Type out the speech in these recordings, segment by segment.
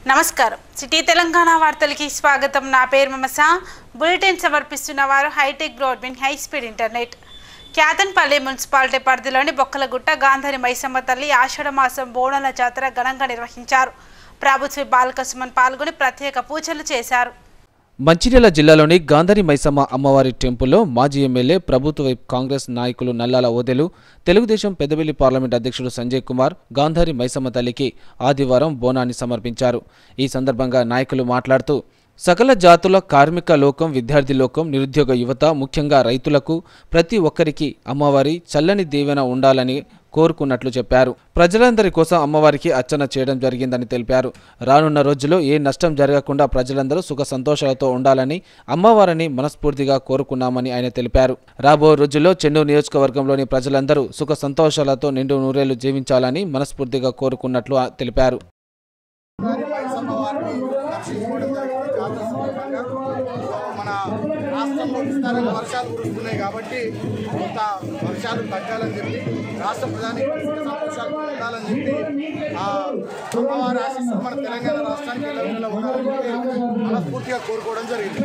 నమస్కారం సిటీ తెలంగాణ వార్తలకి స్వాగతం నా పేరు మమస బులెటిన్ సమర్పిస్తున్న వారు hitech broadband high speed internet Kyathanpalli municipality పరిధిలోని బొక్కలగుట్ట గాంధారి మైసమ్మ తల్లి ఆషాఢ మాసం బోనాల జాతర ఘనంగా నిర్వహించారు ప్రభుత్వ బాలక సుమన్ పాల్గొని ప్రత్యేక పూజలు చేశారు మంచిర్యాల జిల్లాలోని గాంధారి మైసమ్మ అమ్మవారి టెంపుల్లో మాజీ ఎమ్మెల్యే ప్రభుత్వ వైపు కాంగ్రెస్ నాయకులు నల్లాల ఓదెలు తెలుగుదేశం పెద్దవెల్లి పార్లమెంట్ అధ్యక్షుడు సంజయ్ కుమార్ గాంధారి మైసమ్మ తల్లికి ఆదివారం బోనాన్ని సమర్పించారు ఈ సందర్భంగా నాయకులు మాట్లాడుతూ సకల జాతుల కార్మిక లోకం విద్యార్థి లోకం నిరుద్యోగ యువత ముఖ్యంగా రైతులకు ప్రతి ఒక్కరికి అమ్మవారి చల్లని దీవెన ఉండాలని కోరుకున్నట్లు చెప్పారు ప్రజలందరి కోసం అమ్మవారికి అర్చన చేయడం జరిగిందని తెలిపారు రానున్న రోజుల్లో ఏ నష్టం జరగకుండా ప్రజలందరూ సుఖ సంతోషాలతో ఉండాలని అమ్మవారిని మనస్ఫూర్తిగా కోరుకున్నామని ఆయన తెలిపారు రాబో రోజుల్లో చెన్నూరు నియోజకవర్గంలోని ప్రజలందరూ సుఖ సంతోషాలతో నిండు నూరేళ్లు జీవించాలని మనస్ఫూర్తిగా కోరుకున్నట్లు ఆ- తెలిపారు గారి మైసమ్మ వారిని దర్శించుకోవడం జరిగింది జాతర సందర్భంగా మన రాష్ట్రంలో విస్తారంగా వర్షాలు కురుస్తున్నాయి కాబట్టి కొంత వర్షాలు తగ్గాలని చెప్పి రాష్ట్ర ప్రధానికి సుఖ సంతోషాలు ఉండాలని చెప్పి ఆ అమ్మవారి ఆశీస్సులు మన తెలంగాణ రాష్ట్రానికి ఎల్లవేళలా ఉండాలని చెప్పి మనస్ఫూర్తిగా కోరుకోవడం జరిగింది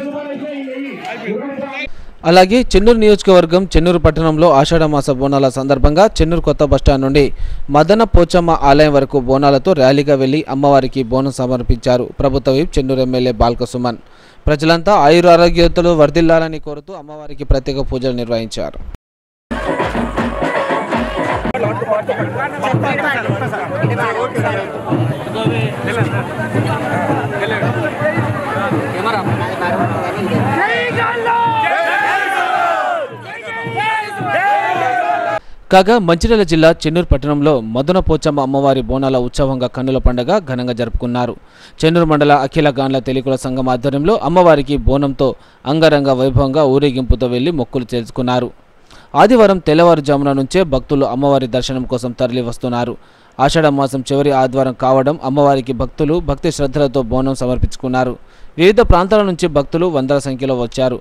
అలాగే చెన్నూరు నియోజకవర్గం చెన్నూరు పట్టణంలో ఆషాఢమాస బోనాల సందర్భంగా చెన్నూరు కొత్త బస్టాండ్ నుండి మదన పోచమ్మ ఆలయం వరకు బోనాలతో ర్యాలీగా వెళ్లి అమ్మవారికి బోనం సమర్పించారు ప్రభుత్వ వైపు చెన్నూరు ఎమ్మెల్యే బాల్క సుమన్ ప్రజలంతా ఆయుర ఆరోగ్యతలు వర్ధిల్లాలని కోరుతూ అమ్మవారికి ప్రత్యేక పూజలు నిర్వహించారు కాగా మంచిర్యాల జిల్లా చెన్నూరు పట్టణంలో మధున పోచమ్మ అమ్మవారి బోనాల ఉత్సవంగా కన్నుల పండుగ ఘనంగా జరుపుకున్నారు చెన్నూరు మండల అఖిల గాండ్ల తెలికుల సంఘం ఆధ్వర్యంలో అమ్మవారికి బోనంతో అంగరంగ వైభవంగా ఊరేగింపుతో వెళ్లి మొక్కులు చేసుకున్నారు ఆదివారం తెల్లవారుజామున నుంచే భక్తులు అమ్మవారి దర్శనం కోసం తరలి వస్తున్నారు ఆషాఢ మాసం చివరి ఆదివారం కావడం అమ్మవారికి భక్తులు భక్తి శ్రద్ధలతో బోనం సమర్పించుకున్నారు వివిధ ప్రాంతాల నుంచి భక్తులు వందల సంఖ్యలో వచ్చారు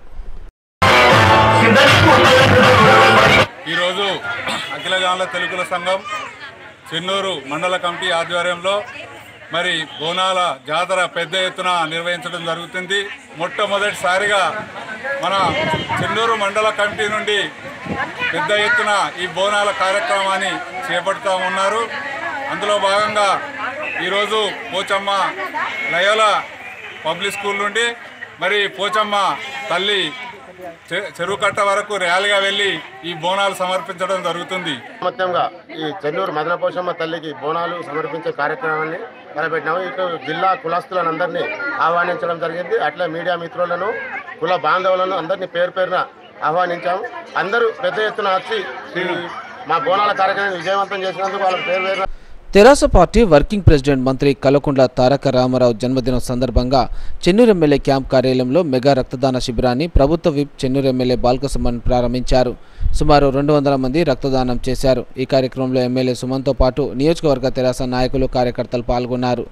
ఈరోజు అఖిలగాండ్ల తెలుగుల సంఘం చెన్నూరు మండల కమిటీ ఆధ్వర్యంలో మరి బోనాల జాతర పెద్ద ఎత్తున నిర్వహించడం జరుగుతుంది మొట్టమొదటిసారిగా మన చెన్నూరు మండల కమిటీ నుండి పెద్ద ఎత్తున ఈ బోనాల కార్యక్రమాన్ని చేపడుతూ ఉన్నారు అందులో భాగంగా ఈరోజు పోచమ్మ లయోల పబ్లిక్ స్కూల్ నుండి మరి పోచమ్మ తల్లి చె- చెరువు కట్ట వరకు ర్యాలీగా వెళ్ళి ఈ బోనాలు సమర్పించడం జరుగుతుంది మొత్తంగా ఈ చెన్నూరు మదనపోషమ్మ తల్లికి బోనాలు సమర్పించే కార్యక్రమాన్ని తలపెట్టినాము ఇటు జిల్లా కులస్తులను అందరినీ ఆహ్వానించడం జరిగింది అట్లే మీడియా మిత్రులను కుల బాంధవులను అందరినీ పేరు పేరున ఆహ్వానించాము అందరూ పెద్ద ఎత్తున వచ్చి ఈ మా బోనాల కార్యక్రమాన్ని విజయవంతం చేసినందుకు వాళ్ళకి పేరు పేరున తెరాస పార్టీ వర్కింగ్ ప్రెసిడెంట్ మంత్రి కలకుండ్ల తారక రామారావు జన్మదినం సందర్భంగా చెన్నూరు ఎమ్మెల్యే క్యాంప్ కార్యాలయంలో మెగా రక్తదాన శిబిరాన్ని ప్రభుత్వ విప్ చెన్నూరు ఎమ్మెల్యే బాల్కసుమన్ ప్రారంభించారు సుమారు రెండు వందల మంది రక్తదానం చేశారు ఈ కార్యక్రమంలో ఎమ్మెల్యే సుమన్తో పాటు నియోజకవర్గ తెరాస నాయకులు కార్యకర్తలు పాల్గొన్నారు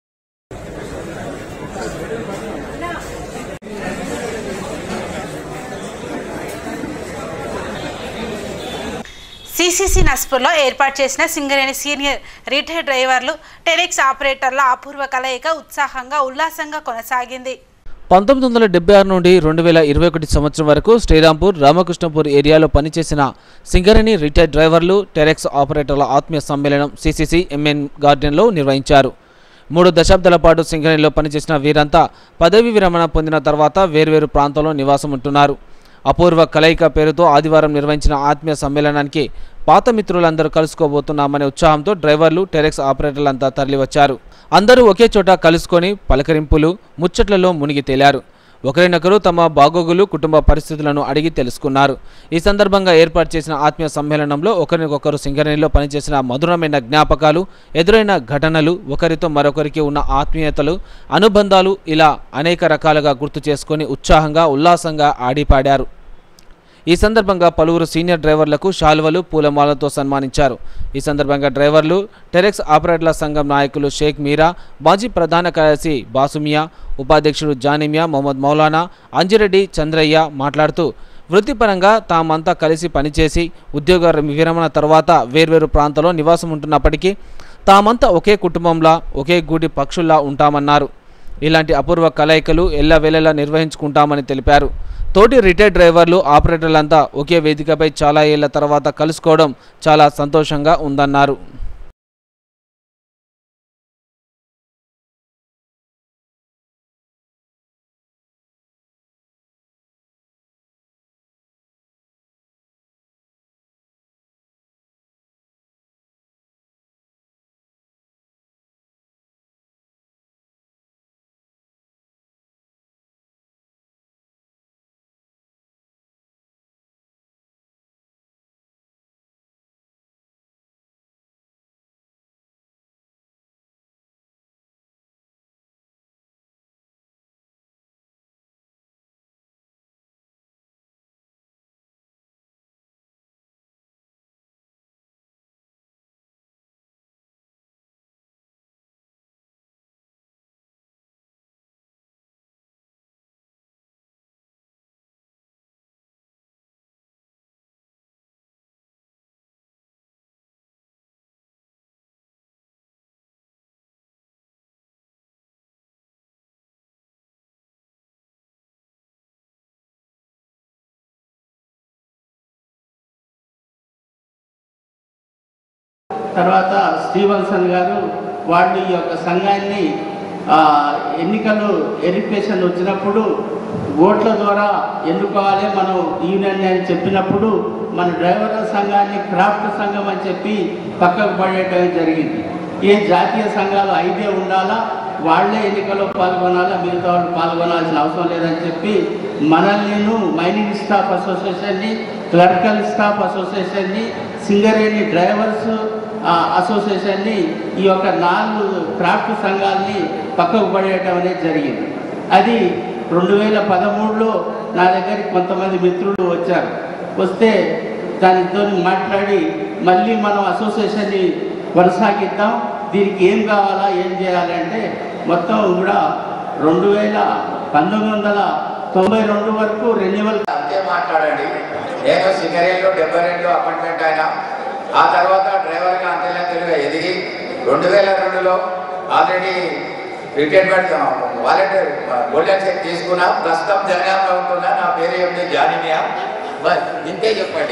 సిసిసి నస్పూర్లో ఏర్పాటు చేసిన సింగరేణి సీనియర్ రిటైర్డ్ డ్రైవర్లు టెరెక్స్ ఆపరేటర్ల అపూర్వ కలయిక ఉత్సాహంగా ఉల్లాసంగా కొనసాగింది పంతొమ్మిది వందల డెబ్బై ఆరు నుండి రెండు వేల ఇరవై ఒకటి సంవత్సరం వరకు శ్రీరాంపూర్ రామకృష్ణపూర్ ఏరియాలో పనిచేసిన సింగరేణి రిటైర్డ్ డ్రైవర్లు టెరెక్స్ ఆపరేటర్ల ఆత్మీయ సమ్మేళనం సిసిసి ఎంఎన్ గార్డెన్లో నిర్వహించారు మూడు దశాబ్దాల పాటు సింగరేణిలో పనిచేసిన వీరంతా పదవీ విరమణ పొందిన తర్వాత వేర్వేరు ప్రాంతాల్లో నివాసం ఉంటున్నారు అపూర్వ కలయిక పేరుతో ఆదివారం నిర్వహించిన ఆత్మీయ సమ్మేళనానికి పాత మిత్రులందరూ కలుసుకోబోతున్నామనే ఉత్సాహంతో డ్రైవర్లు టెరెక్స్ ఆపరేటర్లంతా తరలివచ్చారు అందరూ ఒకే చోట కలుసుకొని పలకరింపులు ముచ్చట్లలో మునిగి తేలారు ఒకరినొకరు తమ బాగోగులు కుటుంబ పరిస్థితులను అడిగి తెలుసుకున్నారు ఈ సందర్భంగా ఏర్పాటు చేసిన ఆత్మీయ సమ్మేళనంలో ఒకరినొకరు సింగరేణిలో పనిచేసిన మధురమైన జ్ఞాపకాలు ఎదురైన ఘటనలు ఒకరితో మరొకరికి ఉన్న ఆత్మీయతలు అనుబంధాలు ఇలా అనేక రకాలుగా గుర్తు చేసుకొని ఉత్సాహంగా ఉల్లాసంగా ఆడిపాడారు ఈ సందర్భంగా పలువురు సీనియర్ డ్రైవర్లకు శాలువలు పూలమాలతో సన్మానించారు ఈ సందర్భంగా డ్రైవర్లు టెరెక్స్ ఆపరేటర్ల సంఘం నాయకులు షేక్ మీరా మాజీ ప్రధాన కార్యదర్శి బాసుమియా ఉపాధ్యక్షుడు జానిమియా మొహమ్మద్ మౌలానా అంజిరెడ్డి చంద్రయ్య మాట్లాడుతూ వృత్తిపరంగా తామంతా కలిసి పనిచేసి ఉద్యోగ విరమణ తర్వాత వేర్వేరు ప్రాంతాల్లో నివాసం ఉంటున్నప్పటికీ తామంతా ఒకే కుటుంబంలా ఒకే గూడి పక్షుల్లా ఉంటామన్నారు ఇలాంటి అపూర్వ కలయికలు ఎల్లవేళలా నిర్వహించుకుంటామని తెలిపారు తోటి రిటైర్డ్ డ్రైవర్లు ఆపరేటర్లంతా ఒకే వేదికపై చాలా ఏళ్ల తర్వాత కలుసుకోవడం చాలా సంతోషంగా ఉందన్నారు తర్వాత శ్రీవత్సన్ గారు వాళ్ళు ఈ యొక్క సంఘాన్ని ఆ, ఎన్నికలు వెరిఫికేషన్ వచ్చినప్పుడు ఓట్ల ద్వారా ఎన్నుకోవాలి మనం యూనియన్ అని చెప్పినప్పుడు మన డ్రైవర్ల సంఘాన్ని క్రాఫ్ట్ సంఘం అని చెప్పి పక్కకు పడేయటం జరిగింది ఏ జాతీయ సంఘాలు ఐదే ఉండాలా వాళ్ళే ఎన్నికల్లో పాల్గొనాలా మిగతా వాళ్ళు పాల్గొనాల్సిన అవసరం లేదని చెప్పి మనల్ని మైనింగ్ స్టాఫ్ అసోసియేషన్ని క్లర్కల్ స్టాఫ్ అసోసియేషన్ని సింగరేణి డ్రైవర్స్ ఆ, అసోసియేషన్ని ఈ యొక్క నాలుగు క్రాఫ్ట్ సంఘాలని పక్కకు పడేయటం అనేది జరిగింది అది రెండు వేల పదమూడులో నా దగ్గరికి కొంతమంది మిత్రులు వచ్చారు వస్తే దానితో మాట్లాడి మళ్ళీ మనం అసోసియేషన్ని కొనసాగిద్దాం దీనికి ఏం కావాలా ఏం చేయాలంటే మొత్తం కూడా రెండు వేల పంతొమ్మిది వందల తొంభై రెండు వరకు రెన్యువల్ అంతే మాట్లాడండి నేను సింగరేణిలో డెబ్బై రెండులో అపాయింట్మెంట్ అయినా ఆ తర్వాత డ్రైవర్గా అంతెలంతలుగా ఎదిగి రెండు వేల రెండులో already retirement volunteer golden cheque తీసుకున్నా ప్రస్తుతం జనగాంలో ఉంటున్నా నా పేరు ఏమిటి జానిమియా బస్ ఇంతే చెప్పండి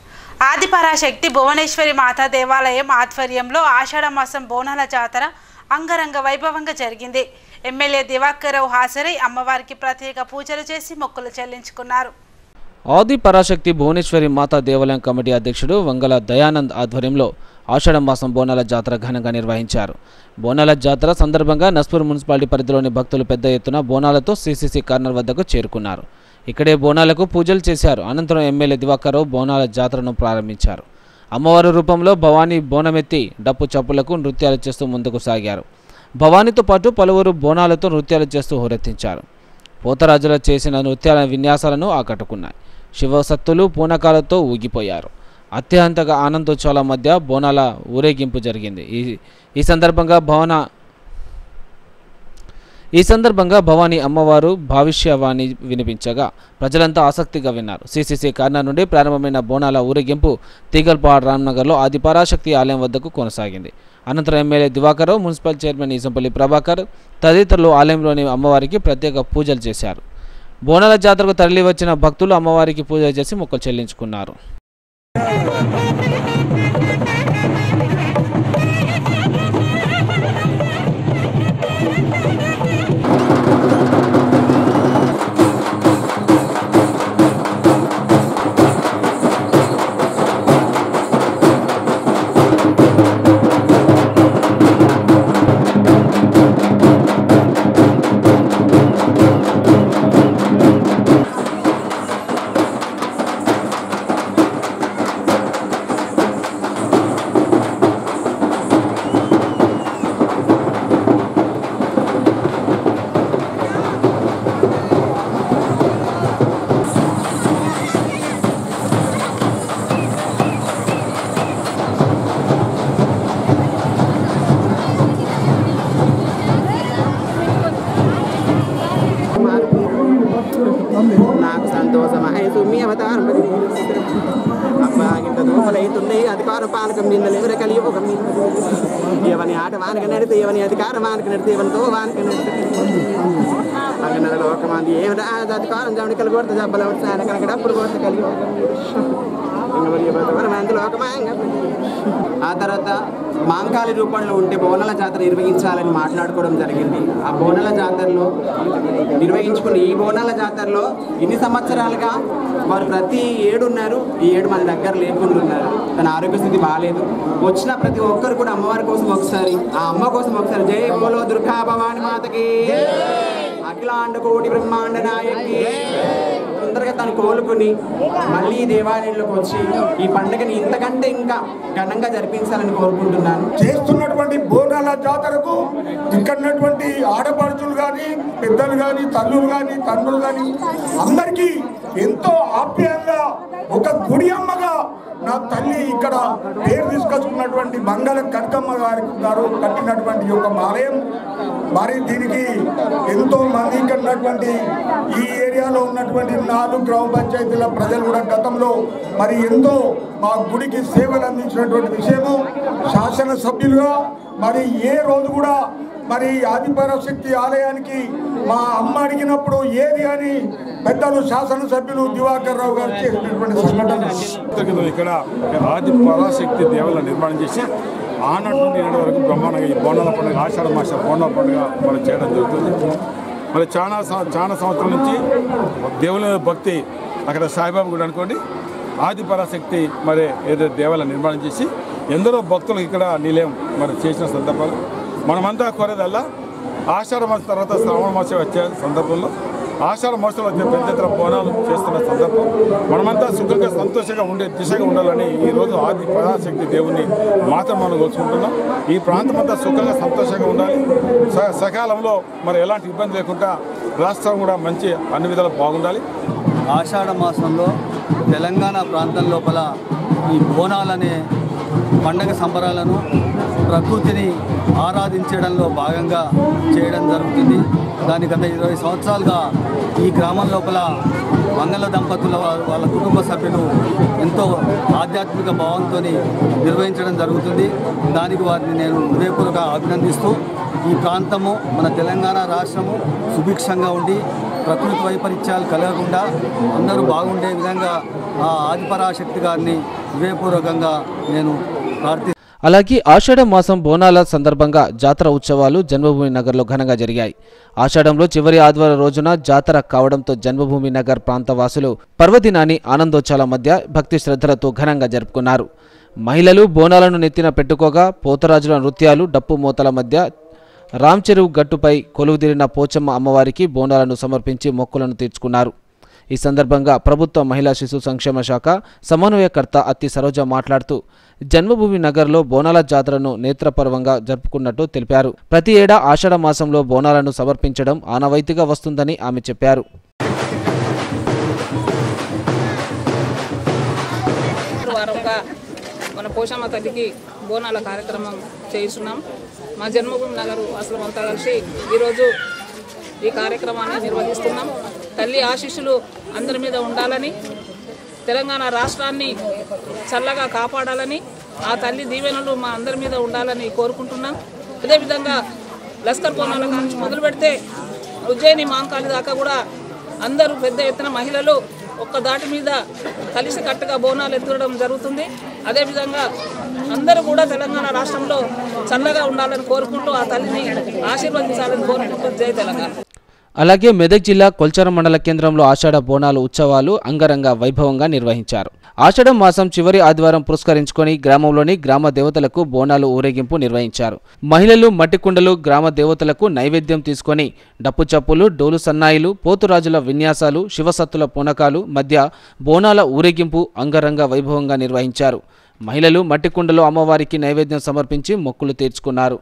ఆదిపరాశక్తి భువనేశ్వరి మాతా దేవాలయం ఆధ్వర్యంలో ఆషాఢ మాసం బోనాల జాతర అంగరంగ వైభవంగా జరిగింది ఎమ్మెల్యే దివాకర్రావు హాజరై అమ్మవారికి ప్రత్యేక పూజలు చేసి మొక్కులు చెల్లించుకున్నారు ఆది పరాశక్తి భువనేశ్వరి మాతా దేవాలయం కమిటీ అధ్యక్షుడు వంగల దయానంద్ ఆధ్వర్యంలో ఆషాఢ మాసం బోనాల జాతర ఘనంగా నిర్వహించారు బోనాల జాతర సందర్భంగా నస్పూర్ మున్సిపాలిటీ పరిధిలోని భక్తులు పెద్ద ఎత్తున బోనాలతో సీసీసీ కార్నర్ వద్దకు చేరుకున్నారు ఇక్కడే బోనాలకు పూజలు చేశారు అనంతరం ఎమ్మెల్యే దివాకర్రావు బోనాల జాతరను ప్రారంభించారు అమ్మవారి రూపంలో భవానీ బోనమెత్తి డప్పు చప్పులకు నృత్యాలు చేస్తూ ముందుకు సాగారు భవానీతో పాటు పలువురు బోనాలతో నృత్యాలు చేస్తూ హోరెత్తించారు పోతరాజులు చేసిన నృత్యాల విన్యాసాలను ఆకట్టుకున్నాయి శివసత్తులు పూనకాలతో ఊగిపోయారు అత్యంతగా ఆనందోత్సవాల మధ్య బోనాల ఊరేగింపు జరిగింది ఈ ఈ సందర్భంగా భవన ఈ సందర్భంగా భవానీ అమ్మవారు భవిష్యవాణి వినిపించగా ప్రజలంతా ఆసక్తిగా విన్నారు సీసీసీ కార్నర్ నుండి ప్రారంభమైన బోనాల ఊరేగింపు తీగల్పాడ్ రామ్నగర్లో ఆదిపరాశక్తి ఆలయం వద్దకు కొనసాగింది అనంతరం MLA Divakarrao municipal chairman Eesampalli Prabhakar తదితరులు ఆలయంలోని అమ్మవారికి ప్రత్యేక పూజలు చేశారు బోనాల జాతరకు తరలి వచ్చిన భక్తులు అమ్మవారికి పూజలు చేసి మొక్కలు చెల్లించుకున్నారు నాకు సంతోషం ఆయన సుమ్మి అవతారం అబ్బా ఇంత దూపలు అవుతుంది అధికార పాలకం మీద ఎవరు కలిగి ఒక మీద ఎవని ఆట వానికి నడితే ఎవని అధికారం వానికి నడితే ఎవరితో వానికి నడితే అక్కడ లోకమంది ఏ అధికారం జమడికలు కొడితే జబ్బలు వచ్చాను కనుక డబ్బులు కొడితే కలిగి మంది లోకమాంగ ఆ తర్వాత మాంకాళి రూపంలో ఉంటే బోనాల జాతర నిర్వహించాలని మాట్లాడుకోవడం జరిగింది ఆ బోనాల జాతరలో నిర్వహించుకున్న ఈ బోనాల జాతరలో ఇన్ని సంవత్సరాలుగా వారు ప్రతి ఏడు ఉన్నారు ఈ ఏడు మన దగ్గర లేకుండా ఉన్నారు తన ఆరోగ్య స్థితి బాగాలేదు వచ్చిన ప్రతి ఒక్కరు కూడా అమ్మవారి కోసం ఒకసారి ఆ అమ్మ కోసం ఒకసారి జై బోలో దుర్గా భవాని మాతకి అఖిలాండ కోటి బ్రహ్మాండ నాయకి తొందరగా తను కోలుకుని మళ్ళీ ఈ దేవాలయంలోకి వచ్చి ఈ పండుగని ఇంతకంటే ఇంకా ఘనంగా జరిపించాలని కోరుకుంటున్నాను చేస్తున్నటువంటి బోనాల జాతరకు ఇక్కడ ఉన్నటువంటి ఆడపడుచులు కానీ పెద్దలు కానీ తల్లులు కానీ తండ్రులు కానీ అందరికీ ఎంతో ఆప్యాయంగా ఒక గుడి అమ్మగా నా తల్లి ఇక్కడ పేరు తీసుకొచ్చుకున్నటువంటి మంగళ కనకమ్మ గారి గారు కట్టినటువంటి ఈ యొక్క ఆలయం మరి దీనికి ఎంతో మంది ఇక్కడ ఉన్నటువంటి ఈ ఏరియాలో ఉన్నటువంటి నాలుగు గ్రామ పంచాయతీల ప్రజలు కూడా గతంలో మరి ఎంతో మా గుడికి సేవలు అందించినటువంటి విషయము శాసనసభ్యులుగా మరి ఏ రోజు కూడా మరి ఆదిపరాశక్తి ఆలయానికి మా అమ్మ అడిగినప్పుడు ఏది అని పెద్దలు శాసనసభ్యులు దివాకర్ రావు గారు చేసినటువంటి సంఘటన క్రితం ఇక్కడ ఆది పరాశక్తి దేవాలయం నిర్మాణం చేసి ఆనాటి నుండి ఈనాటి వరకు బ్రహ్మాండంగా ఈ బోనాల పండుగ ఆషాఢ మాస బోనాల పండుగ మనం చేయడం జరుగుతుంది మరి చాలా సం- చాలా సంవత్సరాల నుంచి దేవుని మీద భక్తి అక్కడ సాయిబాబా గుడి అనుకోండి ఆది పరాశక్తి మరి ఏదో దేవాలయం నిర్మాణం చేసి ఎందరో భక్తులకు ఇక్కడ నిలయం మరి చేసిన సందర్భాలు మనమంతా కోరేదల్లా ఆషాఢ మాసం తర్వాత శ్రావణ మాసం వచ్చే సందర్భంలో ఆషాఢ మాసంలో వచ్చే పెద్ద ఎత్తున బోనాలు చేస్తున్న సందర్భం మనమంతా సుఖంగా సంతోషంగా ఉండే దిశగా ఉండాలని ఈ రోజు ఆది పరాశక్తి దేవుని మాత్రం మనం కోరుకుంటున్నాం ఈ ప్రాంతం అంతా సుఖంగా సంతోషంగా ఉండాలి స- సకాలంలో మరి ఎలాంటి ఇబ్బంది లేకుండా రాష్ట్రం కూడా మంచి అన్ని విధాలు బాగుండాలి ఆషాఢ మాసంలో తెలంగాణ ప్రాంతం లోపల ఈ బోనాలనే పండగ సంబరాలను ప్రకృతిని ఆరాధించడంలో భాగంగా చేయడం జరుగుతుంది దాని గత ఇరవై సంవత్సరాలుగా ఈ గ్రామం లోపల మంగళ దంపతుల వా- వాళ్ళ కుటుంబ సభ్యులు ఎంతో ఆధ్యాత్మిక భావంతో నిర్వహించడం జరుగుతుంది దానికి వారిని నేను హృదయపూర్వక అభినందిస్తూ ఈ ప్రాంతము మన తెలంగాణ రాష్ట్రము సుభిక్షంగా ఉండి ప్రకృతి వైపరీత్యాలు కలగకుండా అందరూ బాగుండే విధంగా ఆ ఆదిపరాశక్తి గారిని హృదయపూర్వకంగా నేను ప్రార్థి అలాగే ఆషాఢ మాసం బోనాల సందర్భంగా జాతర ఉత్సవాలు జన్మభూమి నగర్లో ఘనంగా జరిగాయి ఆషాఢంలో చివరి ఆదివారం రోజున జాతర కావడంతో జన్మభూమి నగర్ ప్రాంత వాసులు పర్వదినాన్ని ఆనందోత్సవాల మధ్య భక్తి శ్రద్ధలతో ఘనంగా జరుపుకున్నారు మహిళలు బోనాలను నెత్తిన పెట్టుకోగా పోతరాజుల నృత్యాలు డప్పు మూతల మధ్య రామ్ చెరువు గట్టుపై కొలువుదీరిన పోచమ్మ అమ్మవారికి బోనాలను సమర్పించి మొక్కులను తీర్చుకున్నారు ఈ సందర్భంగా ప్రభుత్వ మహిళా శిశు సంక్షేమ శాఖ సమన్వయకర్త అత్తి సరోజ మాట్లాడుతూ జన్మభూమి నగర్లో బోనాల జాతరను నేత్రపర్వంగా జరుపుకున్నట్టు తెలిపారు ప్రతి ఏడా ఆషాఢ మాసంలో బోనాలను సమర్పించడం ఆనవాయితీగా వస్తుందని ఆమె చెప్పారు వారంగా మన పోషమ్మ తల్లికి బోనాల కార్యక్రమం చేయిస్తున్నాం మా జన్మభూమి నగరు అసలు అంతా కలిసి ఈరోజు ఈ కార్యక్రమాన్ని నిర్వహిస్తున్నాం తల్లి ఆశీస్సులు అందరి మీద ఉండాలని తెలంగాణ రాష్ట్రాన్ని చల్లగా కాపాడాలని ఆ తల్లి దీవెనలు మా అందరి మీద ఉండాలని కోరుకుంటున్నాం అదేవిధంగా లస్కర్ బోనాల నుంచి మొదలు పెడితే ఉజ్జయిని మాంకాళి దాకా కూడా అందరూ పెద్ద ఎత్తున మహిళలు ఒక్క దాటి మీద కలిసి కట్టుగా బోనాలు ఎత్తడం జరుగుతుంది అదేవిధంగా అందరూ కూడా తెలంగాణ రాష్ట్రంలో చల్లగా ఉండాలని కోరుకుంటూ ఆ తల్లిని ఆశీర్వదించాలని కోరుకుంటూ జై తెలంగాణ అలాగే మెదక్ జిల్లా కొల్చారం మండల కేంద్రంలో ఆషాఢ బోనాలు ఉత్సవాలు అంగరంగ వైభవంగా నిర్వహించారు ఆషాఢ మాసం చివరి ఆదివారం పురస్కరించుకొని గ్రామంలోని గ్రామ దేవతలకు బోనాలు ఊరేగింపు నిర్వహించారు మహిళలు మట్టి కుండలు గ్రామ దేవతలకు నైవేద్యం తీసుకొని డప్పు చప్పులు డోలు సన్నాయిలు పోతురాజుల విన్యాసాలు శివసత్తుల పూనకాలు మధ్య బోనాల ఊరేగింపు అంగరంగ వైభవంగా నిర్వహించారు మహిళలు మట్టి కుండలో అమ్మవారికి నైవేద్యం సమర్పించి మొక్కులు తీర్చుకున్నారు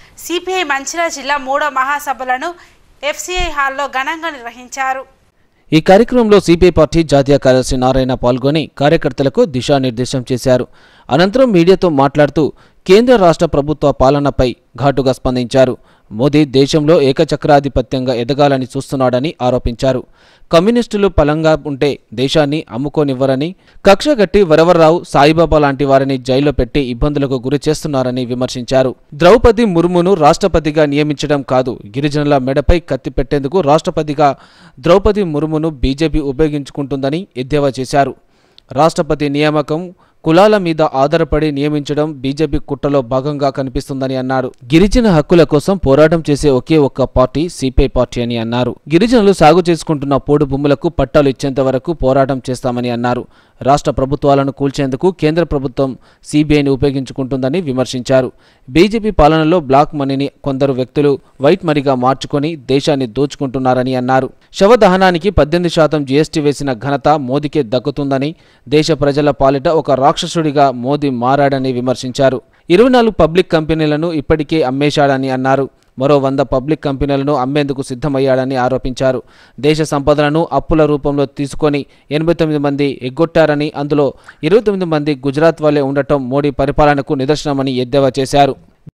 సిపిఐ మంచిర్యాల జిల్లా మూడో మహాసభలను ఎఫ్సిఐ హాల్లో ఘనంగా నిర్వహించారు ఈ కార్యక్రమంలో సిపిఐ పార్టీ జాతీయ కార్యదర్శి నారాయణ పాల్గొని కార్యకర్తలకు దిశానిర్దేశం చేశారు అనంతరం మీడియాతో మాట్లాడుతూ కేంద్ర రాష్ట్ర ప్రభుత్వ పాలనపై ఘాటుగా స్పందించారు మోదీ దేశంలో ఏకచక్రాధిపత్యంగా ఎదగాలని చూస్తున్నాడని ఆరోపించారు కమ్యూనిస్టులు పలంగా ఉంటే దేశాన్ని అమ్ముకోనివ్వరని కక్షగట్టి వరవరరావు సాయిబాబా లాంటి వారిని జైల్లో పెట్టి ఇబ్బందులకు గురి చేస్తున్నారని విమర్శించారు ద్రౌపది ముర్మును రాష్ట్రపతిగా నియమించడం కాదు గిరిజనుల మెడపై కత్తి పెట్టేందుకు రాష్ట్రపతిగా ద్రౌపది ముర్మును బీజేపీ ఉపయోగించుకుంటుందని ఎద్దేవా చేశారు రాష్ట్రపతి నియామకం కులాల మీద ఆధారపడి నియమించడం బీజేపీ కుట్రలో భాగంగా కనిపిస్తుందని అన్నారు గిరిజన హక్కుల కోసం పోరాటం చేసే ఒకే ఒక్క పార్టీ సిపిఐ పార్టీ అని అన్నారు గిరిజనులు సాగు చేసుకుంటున్న పోడు భూములకు పట్టాలు ఇచ్చేంత వరకు పోరాటం చేస్తామని అన్నారు రాష్ట్ర ప్రభుత్వాలను కూల్చేందుకు కేంద్ర ప్రభుత్వం సిబిఐని ఉపయోగించుకుంటుందని విమర్శించారు బీజేపీ పాలనలో బ్లాక్ మనీని కొందరు వ్యక్తులు వైట్ మనీగా మార్చుకొని దేశాన్ని దోచుకుంటున్నారని అన్నారు శవ దహనానికి పద్దెనిమిది శాతం జీఎస్టీ వేసిన ఘనత మోదీకే దక్కుతుందని దేశ ప్రజల పాలిట ఒక రాక్షసుడిగా మోదీ మారాడని విమర్శించారు ఇరవై నాలుగు పబ్లిక్ కంపెనీలను ఇప్పటికే అమ్మేశాడని అన్నారు మరో వంద పబ్లిక్ కంపెనీలను అమ్మేందుకు సిద్ధమయ్యాడని ఆరోపించారు దేశ సంపదలను అప్పుల రూపంలో తీసుకొని ఎనభై తొమ్మిది మంది ఎగ్గొట్టారని అందులో ఇరవై తొమ్మిది మంది గుజరాత్ వల్లే ఉండటం మోడీ పరిపాలనకు నిదర్శనమని ఎద్దేవా చేశారు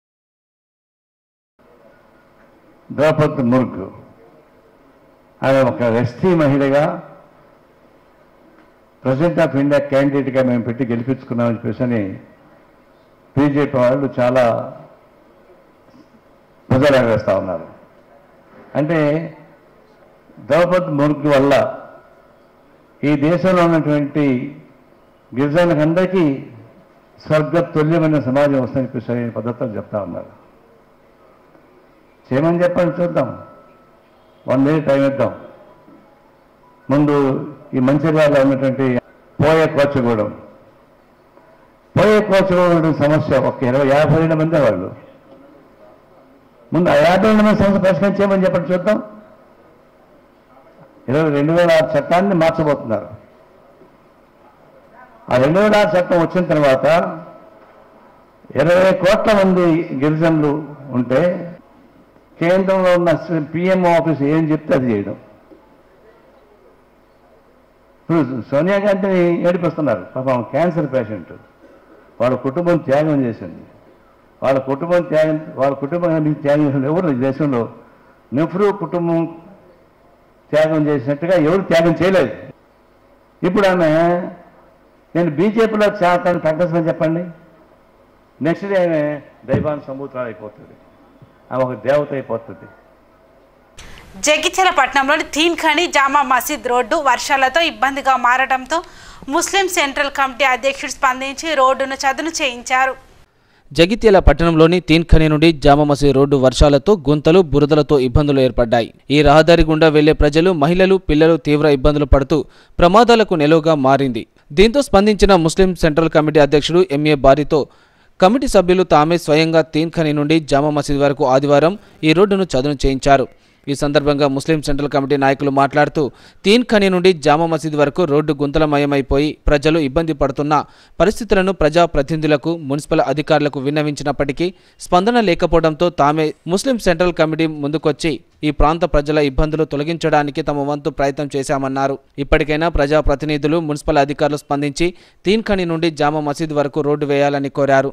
ద్రౌపది ముర్గు ఆమె ఒక ఎస్టీ మహిళగా ప్రెసిడెంట్ ఆఫ్ ఇండియా క్యాండిడేట్గా మేము పెట్టి గెలిపించుకున్నామని చెప్పేసి అని బీజేపీ వాళ్ళు చాలా ప్రజలు వేస్తూ ఉన్నారు అంటే ద్రౌపది ముర్గు వల్ల ఈ దేశంలో ఉన్నటువంటి గిరిజనులందరికీ స్వర్గ తుల్యమైన సమాజం వస్తుందని చెప్పేసి పద్ధతులు చెప్తా ఉన్నారు చేయమని చెప్పండి చూద్దాం వన్ డే టైం ఇద్దాం ముందు ఈ మంచిర్యాలలో ఉన్నటువంటి పోయే కోచగూడెం పోయే కోచగూడెం సమస్య ఒక ఇరవై యాభై రెండు మంది వాళ్ళు ముందు ఆ యాభై రెండు మంది సమస్య పరిష్కరించేయమని చెప్పండి చూద్దాం ఇరవై రెండు వేల ఆరు చట్టాన్ని మార్చబోతున్నారు ఆ రెండు వేల ఆరు చట్టం వచ్చిన తర్వాత ఇరవై కోట్ల మంది గిరిజనులు ఉంటే కేంద్రంలో ఉన్న పిఎంఓ ఆఫీస్ ఏం చెప్తే అది చేయడం ఇప్పుడు సోనియా గాంధీని ఏడిపిస్తున్నారు పాపం క్యాన్సర్ పేషెంట్ వాళ్ళ కుటుంబం త్యాగం చేసింది వాళ్ళ కుటుంబం త్యాగం వాళ్ళ కుటుంబాన్ని త్యాగం చేసిన ఎవరు ఈ దేశంలో నెహ్రూ కుటుంబం త్యాగం చేసినట్టుగా ఎవరు త్యాగం చేయలేదు ఇప్పుడు ఆమె నేను బీజేపీలో చేస్తాను ప్రకటిస్తాను చెప్పండి నెక్స్ట్ డే ఆమె దైవాన్ సముద్రాలు అయిపోతుంది ఆమె ఒక దేవత అయిపోతుంది జగిత్యాల పట్టణంలోని తీన్ ఖని జామా మసీద్ రోడ్డు వర్షాలతో ఇబ్బందిగా మారడంతో ముస్లిం సెంట్రల్ కమిటీ అధ్యక్షుడు స్పందించి రోడ్డును చదును చేయించారు జగిత్యాల పట్టణంలోని తీన్ఖని నుండి జామా మసీద్ రోడ్డు వర్షాలతో గుంతలు బురదలతో ఇబ్బందులు ఏర్పడ్డాయి ఈ రహదారి గుండా వెళ్లే ప్రజలు మహిళలు పిల్లలు తీవ్ర ఇబ్బందులు పడుతూ ప్రమాదాలకు నెలవుగా మారింది దీంతో స్పందించిన ముస్లిం సెంట్రల్ కమిటీ అధ్యక్షుడు ఎంఏ బారితో కమిటీ సభ్యులు తామే స్వయంగా తీన్ఖని నుండి జామా మసీద్ వరకు ఆదివారం ఈ రోడ్డును చదును చేయించారు ఈ సందర్భంగా ముస్లిం సెంట్రల్ కమిటీ నాయకులు మాట్లాడుతూ తీన్ ఖని నుండి జామా మసీద్ వరకు రోడ్డు గుంతలమయమైపోయి ప్రజలు ఇబ్బంది పడుతున్న పరిస్థితులను ప్రజాప్రతినిధులకు మున్సిపల్ అధికారులకు విన్నవించినప్పటికీ స్పందన లేకపోవడంతో తామే ముస్లిం సెంట్రల్ కమిటీ ముందుకొచ్చి ఈ ప్రాంత ప్రజల ఇబ్బందులు తొలగించడానికి తమ వంతు ప్రయత్నం చేశామన్నారు ఇప్పటికైనా ప్రజాప్రతినిధులు మున్సిపల్ అధికారులు స్పందించి తీన్ ఖని నుండి జామా మసీద్ వరకు రోడ్డు వేయాలని కోరారు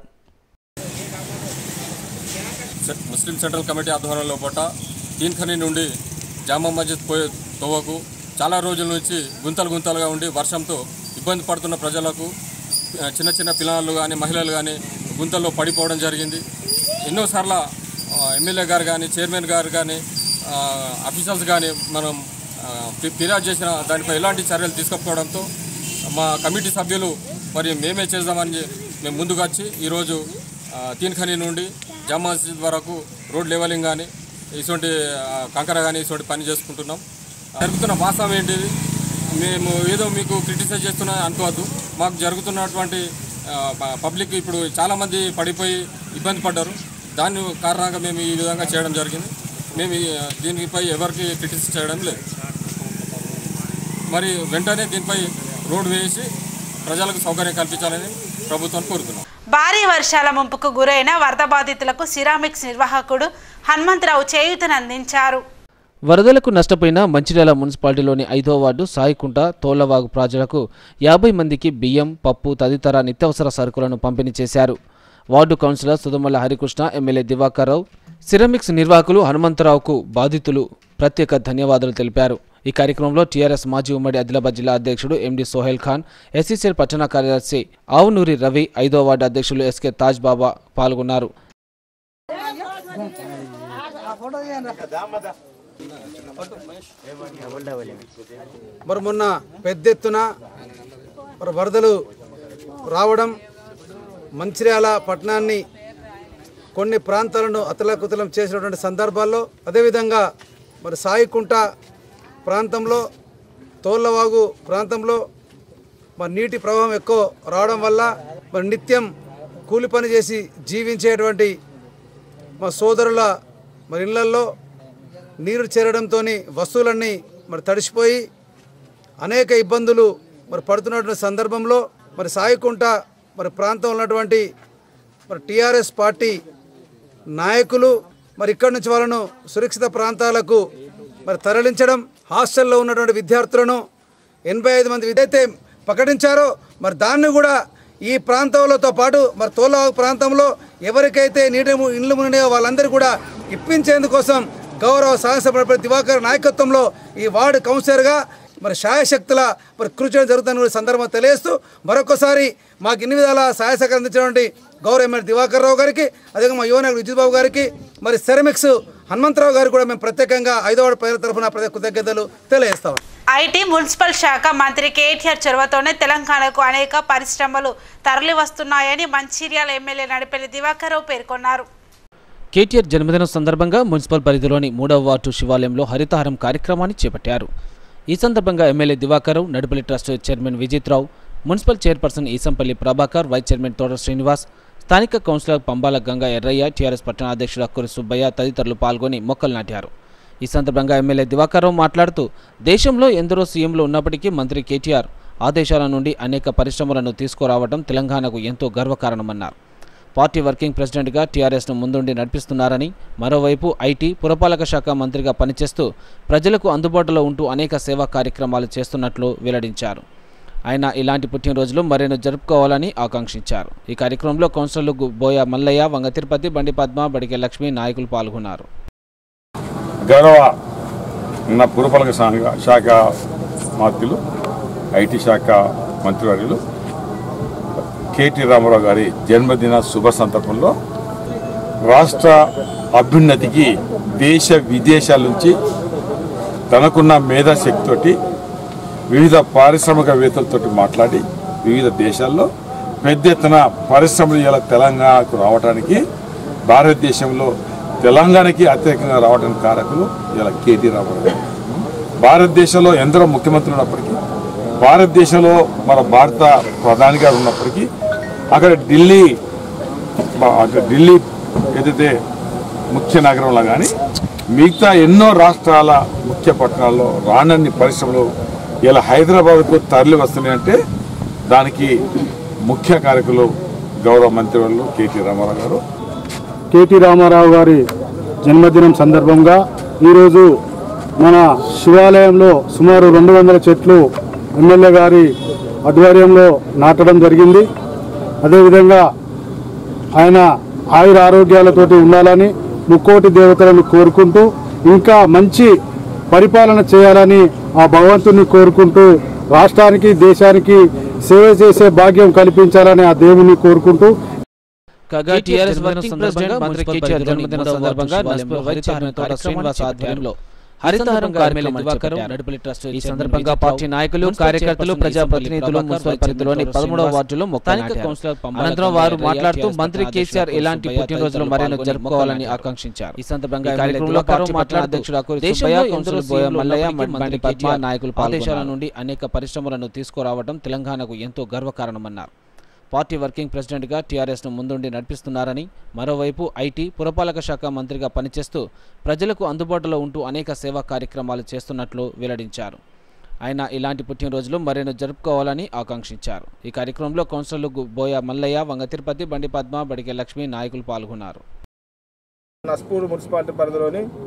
ముస్లిం సెంట్రల్ కమిటీ ఆధ్వర్యంలో పూట తీన్ఖని నుండి జామా మస్జిద్ పోయే తోవకు చాలా రోజుల నుంచి గుంతలు గుంతలుగా ఉండి వర్షంతో ఇబ్బంది పడుతున్న ప్రజలకు ఆ, చిన్న చిన్న పిల్లలు కానీ మహిళలు కానీ గుంతల్లో పడిపోవడం జరిగింది ఎన్నోసార్లు ఆ, ఎమ్మెల్యే గారు కానీ చైర్మన్ గారు కానీ ఆ, అఫీషియల్స్ కానీ మనం ఆ, ఫి- ఫిర్యాదు చేసిన దానిపై ఎలాంటి చర్యలు తీసుకోకపోవడంతో మా కమిటీ సభ్యులు మరి మేమే చేద్దామని చె- మేము ముందుకు వచ్చి ఈరోజు ఆ, తీన్ఖని నుండి జామా మస్జిద్ వరకు రోడ్ లెవెలింగ్ కానీ ఇటువంటి ఆ, కంకర కానీ ఇటువంటి పని చేసుకుంటున్నాం జరుగుతున్న వాస్తవం ఏంటిది మేము ఏదో మీకు క్రిటిసైజ్ చేస్తున్నా అనుకోవద్దు మాకు జరుగుతున్నటువంటి ఆ, ప- పబ్లిక్ ఇప్పుడు చాలామంది పడిపోయి ఇబ్బంది పడ్డారు దాని కారణంగా మేము ఈ విధంగా చేయడం జరిగింది మేము ఈ, దీనిపై ఎవరికి క్రిటిసైజ్ చేయడం లేదు మరి వెంటనే దీనిపై రోడ్ వేసి ప్రజలకు సౌకర్యం కల్పించాలని ప్రభుత్వాన్ని కోరుతున్నాం భారీ వర్షాల ముంపుకు గురైన వరద బాధితులకు సిరామిక్స్ నిర్వాహకుడు హనుమంతరావు చేయూతనందించారు వరదలకు నష్టపోయిన మంచిర్యాల మున్సిపాలిటీలోని ఐదో వార్డు సాయికుంట తోళ్లవాగు ప్రజలకు యాభై మందికి బియ్యం పప్పు తదితర నిత్యావసర సరుకులను పంపిణీ చేశారు ward councillor Sudhamalla Harikrishna MLA Divakar Rao ceramics నిర్వాహకులు హనుమంతరావుకు బాధితులు ప్రత్యేక ధన్యవాదాలు తెలిపారు ఈ కార్యక్రమంలో టీఆర్ఎస్ మాజీ ఉమ్మడి ఆదిలాబాద్ జిల్లా అధ్యక్షుడు ఎండి సోహెల్ ఖాన్ ఎస్సీసీఎల్ పట్టణ కార్యదర్శి ఆవునూరి రవి ఐదో వార్డు అధ్యక్షులు ఎస్కే తాజ్ బాబా పాల్గొన్నారు మరి మొన్న పెద్ద ఎత్తున మరి వరదలు రావడం మంచిర్యాల పట్టణాన్ని కొన్ని ప్రాంతాలను అతలాకుతలం చేసినటువంటి సందర్భాల్లో అదేవిధంగా మరి సాయికుంట ప్రాంతంలో తోళ్ళవాగు ప్రాంతంలో మరి నీటి ప్రవాహం ఎక్కువ రావడం వల్ల మరి నిత్యం కూలి పని చేసి జీవించేటువంటి మా సోదరుల మరి ఇళ్లల్లో నీరు చేరడంతో వస్తువులన్నీ మరి తడిసిపోయి అనేక ఇబ్బందులు మరి పడుతున్నటువంటి సందర్భంలో మరి సాయికుంట మరి ప్రాంతంలో ఉన్నటువంటి మరి టీఆర్ఎస్ పార్టీ నాయకులు మరి ఇక్కడి నుంచి వాళ్ళను సురక్షిత ప్రాంతాలకు మరి తరలించడం హాస్టల్లో ఉన్నటువంటి విద్యార్థులను ఎనభై ఐదు మంది విద్యార్థి ప్రకటించారో మరి దాన్ని కూడా ఈ ప్రాంతాలతో పాటు మరి తోలా ప్రాంతంలో ఎవరికైతే నీటి ము- ఇండ్లు మునినాయో వాళ్ళందరూ కూడా ఇప్పించేందుకోసం గౌరవ శాసనసభ దివాకర్ నాయకత్వంలో ఈ వార్డు కౌన్సిలర్గా మరి శాయశక్తుల మరి కృషి చేయడం జరుగుతుందని కూడా ఈ సందర్భంగా తెలియజేస్తూ మరొకసారి మాకు ఇన్ని విధాల సహాయ సహకారం అందించినటువంటి గౌరవ ఎమ్మెల్యే దివాకర్ రావు గారికి అదేవిధంగా మా యువనాయకుడు విద్యుత్ బాబు గారికి మరి సెరమిక్స్ హనుమంతరావు గారికి కూడా మేము ప్రత్యేకంగా ఐదో వార్డు ప్రజల తరఫున ప్రత్యేక కృతజ్ఞతలు తెలియజేస్తాం ఐటీ మున్సిపల్ శాఖ మంత్రి కేటీఆర్ చొరవతోనే తెలంగాణకు అనేక పరిశ్రమలు తరలి వస్తున్నాయని మంచిర్యాల ఎమ్మెల్యే నడిపెల్లి దివాకర్ రావు పేర్కొన్నారు కేటీఆర్ జన్మదినం సందర్భంగా మున్సిపల్ పరిధిలోని మూడవ వార్డు శివాలయంలో హరితహారం కార్యక్రమాన్ని చేపట్టారు ఈ సందర్భంగా MLA Divakarrao Nadupalli trust chairman Vijith Rao municipal chairperson Eesampalli Prabhakar vice chairman Thota Srinivas స్థానిక కౌన్సిలర్ పంబాల గంగా ఎర్రయ్య టీఆర్ఎస్ పట్టణ అధ్యక్షుడు అక్కూరి సుబ్బయ్య తదితరులు పాల్గొని మొక్కలు నాటారు ఈ సందర్భంగా ఎమ్మెల్యే దివాకర్రావు మాట్లాడుతూ దేశంలో ఎందరో సీఎంలు ఉన్నప్పటికీ మంత్రి కేటీఆర్ ఆదేశాల నుండి అనేక పరిశ్రమలను తీసుకురావడం తెలంగాణకు ఎంతో గర్వకారణమన్నారు పార్టీ వర్కింగ్ ప్రెసిడెంట్గా టీఆర్ఎస్ను ముందుండి నడిపిస్తున్నారని మరోవైపు ఐటీ పురపాలక శాఖ మంత్రిగా పనిచేస్తూ ప్రజలకు అందుబాటులో ఉంటూ అనేక సేవా కార్యక్రమాలు చేస్తున్నట్లు వెల్లడించారు ఆయన ఇలాంటి పుట్టినరోజులు మరెన్నో జరుపుకోవాలని ఆకాంక్షించారు ఈ కార్యక్రమంలో కౌన్సిలర్లు గు- బోయ మల్లయ్య వంగ తిరుపతి బండి పద్మ బడికె లక్ష్మి నాయకులు పాల్గొన్నారు గౌరవ ఉన్న పురపాలక శాఖ శాఖ మంత్రులు ఐటీ శాఖ మంత్రివర్యులు కేటీ రామారావు గారి జన్మదిన శుభ సందర్భంలో రాష్ట్ర అభ్యున్నతికి దేశ విదేశాల నుంచి తనకున్న మేధాశక్తితోటి వివిధ పారిశ్రామికవేత్తలతో మాట్లాడి వివిధ దేశాల్లో పెద్ద ఎత్తున పరిశ్రమలు ఇలా తెలంగాణకు రావడానికి భారతదేశంలో తెలంగాణకి అత్యధికంగా రావడానికి కారకులు ఇలా కేటీ రామారావు గారు భారతదేశంలో ఎందరో ముఖ్యమంత్రులు ఉన్నప్పటికీ భారతదేశంలో మన భారత ప్రధాని గారు ఉన్నప్పటికీ అక్కడ ఢిల్లీ బా- అక్కడ ఢిల్లీ ఏదైతే ముఖ్య నగరంలో కానీ మిగతా ఎన్నో రాష్ట్రాల ముఖ్య పట్టణాల్లో రానన్ని పరిశ్రమలు ఇలా హైదరాబాద్కు తరలి వస్తున్నాయంటే దానికి ముఖ్య కారకులు గౌరవ మంత్రివర్యులు కేటీ రామారావు గారు కేటీ రామారావు గారి జన్మదినం సందర్భంగా ఈరోజు మన శివాలయంలో సుమారు రెండు వందల చెట్లు ఎమ్మెల్యే గారి ఆధ్వర్యంలో నాటడం జరిగింది అదేవిధంగా ఆయన ఆయుర ఆరోగ్యాలతోటి ఉండాలని ముక్కోటి దేవతలను కోరుకుంటూ ఇంకా మంచి పరిపాలన చేయాలని ఆ భగవంతుని కోరుకుంటూ రాష్ట్రానికి దేశానికి సేవ చేసే భాగ్యం కల్పించాలని ఆ దేవుని కోరుకుంటూ కాగా టీఆర్ఎస్ వర్కింగ్ ప్రెసిడెంట్ మంత్రి కేటీఆర్ జన్మదిన సందర్భంగా నస్పూర్ వైస్ చైర్మన్ తోట శ్రీనివాస్ ఆధ్వర్యంలో హరితహారం కార్యక్రమం దివాకర్ నడుపల్లి ట్రస్ట్ ఈ సందర్భంగా పార్టీ నాయకులు కార్యకర్తలు ప్రజాప్రతినిధులు మున్సిపల్ పరిధిలోని పదమూడవ వార్డులో మొక్కలు కౌన్సిలర్ అనంతరం వారు మాట్లాడుతూ మంత్రి కేసీఆర్ ఇలాంటి పుట్టినరోజులు మరెన్నో జరుపుకోవాలని ఆకాంక్షించారు ఈ సందర్భంగా కార్యక్రమంలో పార్టీ మాట్లాడుతూ అధ్యక్షుడు అక్కూరి దేశంలో ఎందరో బోయ మల్లయ్య బండి పద్మ నాయకులు ఆదేశాల నుండి అనేక పరిశ్రమలను తీసుకురావడం తెలంగాణకు ఎంతో గర్వకారణమన్నారు పార్టీ వర్కింగ్ ప్రెసిడెంట్గా టీఆర్ఎస్ను ముందుండి నడిపిస్తున్నారని మరోవైపు ఐటీ పురపాలక శాఖ మంత్రిగా పనిచేస్తూ ప్రజలకు అందుబాటులో ఉంటూ అనేక సేవా కార్యక్రమాలు చేస్తున్నట్లు వెల్లడించారు ఆయన ఇలాంటి పుట్టినరోజులు మరెన్నో జరుపుకోవాలని ఆకాంక్షించారు ఈ కార్యక్రమంలో కౌన్సిలర్లు గు- బోయ మల్లయ్య వంగ తిరుపతి బండి పద్మ బడికె లక్ష్మి నాయకులు పాల్గొన్నారు నస్పూర్ మున్సిపాలిటీ పరిధిలోని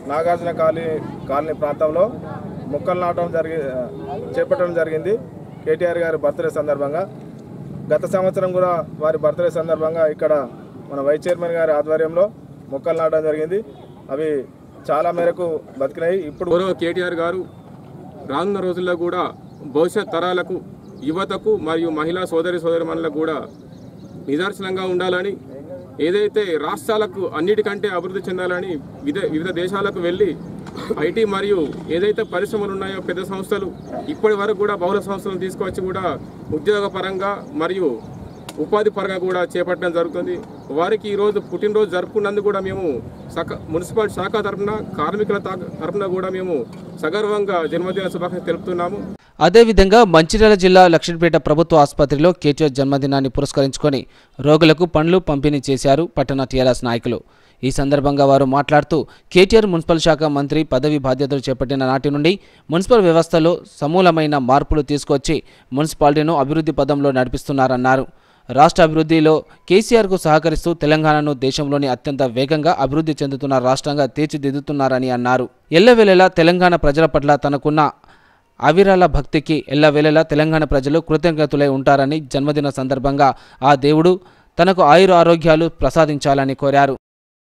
నాగార్జున కాలనీ కాలనీ ప్రాంతంలో మొక్కలు నాటడం జరిగి చేపట్టడం జరిగింది కేటీఆర్ గారి బర్త్డే సందర్భంగా గత సంవత్సరం కూడా వారి బర్త్డే సందర్భంగా ఇక్కడ మన వైస్ చైర్మన్ గారి ఆధ్వర్యంలో మొక్కలు నాటడం జరిగింది అవి చాలా మేరకు బతికినాయి ఇప్పుడు గౌరవ కేటీఆర్ గారు రానున్న రోజుల్లో కూడా భవిష్యత్ తరాలకు యువతకు మరియు మహిళా సోదరి సోదరిమణులకు కూడా నిదర్శనంగా ఉండాలని ఏదైతే రాష్ట్రాలకు అన్నిటికంటే అభివృద్ధి చెందాలని వివిధ వివిధ దేశాలకు వెళ్ళి ఐటీ మరియు ఏదైతే పరిశ్రమలు ఉన్నాయో పెద్ద సంస్థలు ఇప్పటి వరకు కూడా బహుళ సంస్థలను తీసుకొచ్చి కూడా ఉద్యోగపరంగా మరియు ఉపాధి పరంగా కూడా చేపట్టడం జరుగుతుంది వారికి ఈరోజు పుట్టినరోజు జరుపుకున్నందుకు కూడా మేము సక మున్సిపల్ శాఖ తరఫున కార్మికుల తా- తరఫున కూడా మేము సగర్వంగా జన్మదిన శుభాకాంక్షలు తెలుపుతున్నాము అదేవిధంగా మంచిర్యాల జిల్లా లక్ష్మీపేట ప్రభుత్వ ఆసుపత్రిలో కేటీఆర్ జన్మదినాన్ని పురస్కరించుకొని రోగులకు పండ్లు పంపిణీ చేశారు పట్టణ టీఆర్ఎస్ నాయకులు ఈ సందర్భంగా వారు మాట్లాడుతూ కేటీఆర్ మున్సిపల్ శాఖ మంత్రి పదవి బాధ్యతలు చేపట్టిన నాటి నుండి మున్సిపల్ వ్యవస్థలో సమూలమైన మార్పులు తీసుకొచ్చి మున్సిపాలిటీను అభివృద్ధి పదంలో నడిపిస్తున్నారన్నారు రాష్ట్ర అభివృద్ధిలో కేసీఆర్కు సహకరిస్తూ తెలంగాణను దేశంలోని అత్యంత వేగంగా అభివృద్ధి చెందుతున్న రాష్ట్రంగా తీర్చిదిద్దుతున్నారని అన్నారు ఎల్లవేళలా తెలంగాణ ప్రజల పట్ల తనకున్న అవిరల భక్తికి ఎల్లవేళలా తెలంగాణ ప్రజలు కృతజ్ఞతులై ఉంటారని జన్మదిన సందర్భంగా ఆ దేవుడు తనకు ఆయుర ఆరోగ్యాలు ప్రసాదించాలని కోరారు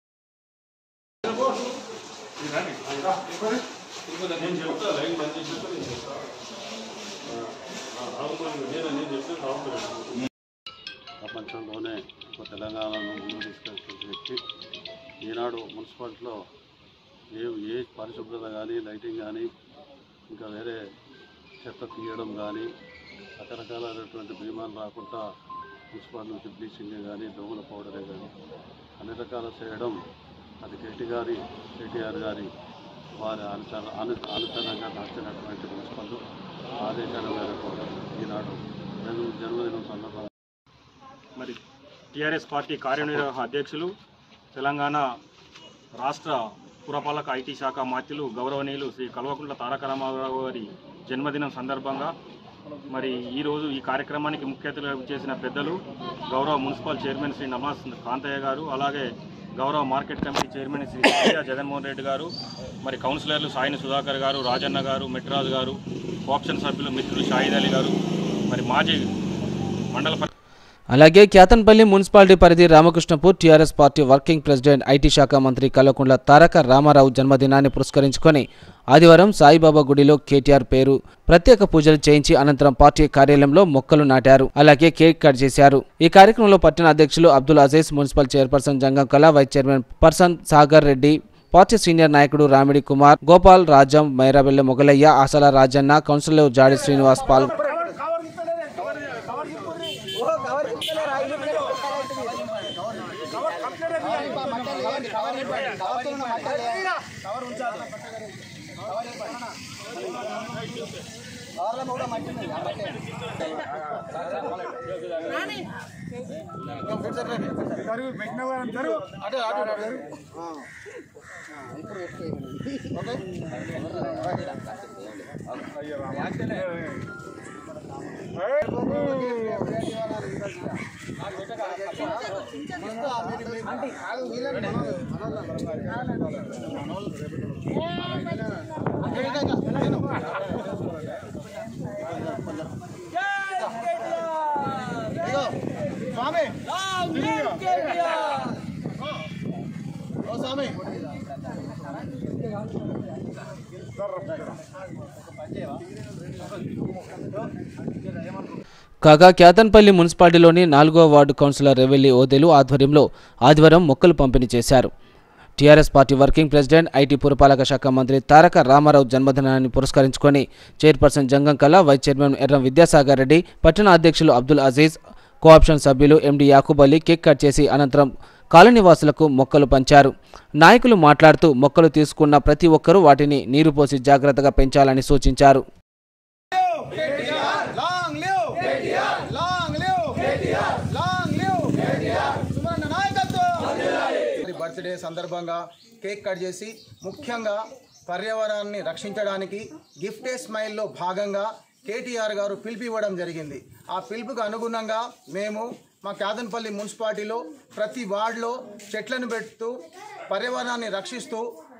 ప్రపంచంలోనే ఒక తెలంగాణను ముందుకు తీసుకెళ్తున్న వ్యక్తి ఈనాడు మున్సిపాలిటీలో ఏ ఏ పరిశుభ్రత కానీ లైటింగ్ కానీ ఇంకా వేరే చెత్త తీయడం కానీ రకరకాలైనటువంటి భీమాలు రాకుండా మున్సిపాలిటీ నుంచి బ్లీచింగ్ కానీ దోమల పౌడరే కానీ అన్ని రకాలు చేయడం అది కేటీ గారి కేటీఆర్ గారి వారి అనుచర అను అనుచరంగా నడిచినటువంటి మున్సిపల్ ఆదేశాల మేరకు ఈనాడు జన్మ జన్మదినం సందర్భంగా మరి టీఆర్ఎస్ పార్టీ కార్యనిర్వాహక అధ్యక్షులు తెలంగాణ రాష్ట్ర పురపాలక ఐటీ శాఖ మాత్యులు గౌరవనీయులు శ్రీ కల్వకుంట్ల తారక రామారావు గారి జన్మదినం సందర్భంగా మరి ఈరోజు ఈ కార్యక్రమానికి ముఖ్య అతిథిగా చేసిన పెద్దలు గౌరవ మున్సిపల్ చైర్మన్ శ్రీ నమాజ్ కాంతయ్య గారు అలాగే గౌరవ market committee chairman Shri Satya Jaganmohan Reddy garu మరి కౌన్సిలర్లు సాయిని సుధాకర్ గారు రాజన్న గారు మెట్రాజు గారు కోఆప్షన్ సభ్యులు మిత్రులు షాహిద్ అలీ గారు మరి మాజీ మండల పరి- అలాగే క్యాతన్పల్లి మున్సిపాలిటీ పరిధి Ramakrishnapur TRS party working president IT శాఖ మంత్రి కల్వకుంట్ల తారక రామారావు జన్మదినాన్ని పురస్కరించుకొని ఆదివారం సాయిబాబా గుడిలో కేటీఆర్ పేరు ప్రత్యేక పూజలు చేయించి అనంతరం పార్టీ కార్యాలయంలో మొక్కలు నాటారు అలాగే కేక్ కట్ చేశారు ఈ కార్యక్రమంలో పట్టణ అధ్యక్షులు Abdul Aziz municipal chairperson Jangam Kala vice chairman person Sagar Reddy party senior నాయకుడు రామిడి కుమార్ గోపాల్ రాజం మైరాబెల్లి మొగలయ్య ఆసల రాజన్న కౌన్సిలర్ జాడి శ్రీనివాస్ పాల్ స్వామి ఓ స్వామి కాగా క్యాతన్పల్లి మున్సిపాలిటీలోని నాలుగో వార్డు కౌన్సిలర్ రెవెల్లి ఓదెలు ఆధ్వర్యంలో ఆదివారం మొక్కలు పంపిణీ చేశారు TRS party working president IT పురపాలక శాఖ మంత్రి తారక రామారావు జన్మదినాన్ని పురస్కరించుకొని chairperson Jangam Kala vice chairman Erram Vidyasagar Reddy పట్టణ అధ్యక్షులు అబ్దుల్ అజీజ్ కోఆప్షన్ సభ్యులు MD Yakub Ali cake cut చేసి అనంతరం కాలనీవాసులకు మొక్కలు పంచారు నాయకులు మాట్లాడుతూ మొక్కలు తీసుకున్న ప్రతి ఒక్కరూ వాటిని నీరు పోసి జాగ్రత్తగా పెంచాలని సూచించారు long live KTR long live KTR long live KTR Sumanna నాయకత్వం మరి బర్త్డే సందర్భంగా కేక్ కట్ చేసి ముఖ్యంగా పర్యావరణాన్ని రక్షించడానికి గిఫ్ట్ ఏ స్మైల్లో భాగంగా కేటీఆర్ గారు పిలుపు ఇవ్వడం జరిగింది ఆ పిలుపుకు అనుగుణంగా మేము మా కాదన్పల్లి మున్సిపాలిటీలో ప్రతి వార్డులో చెట్లను పెడుతూ పర్యావరణాన్ని రక్షిస్తూ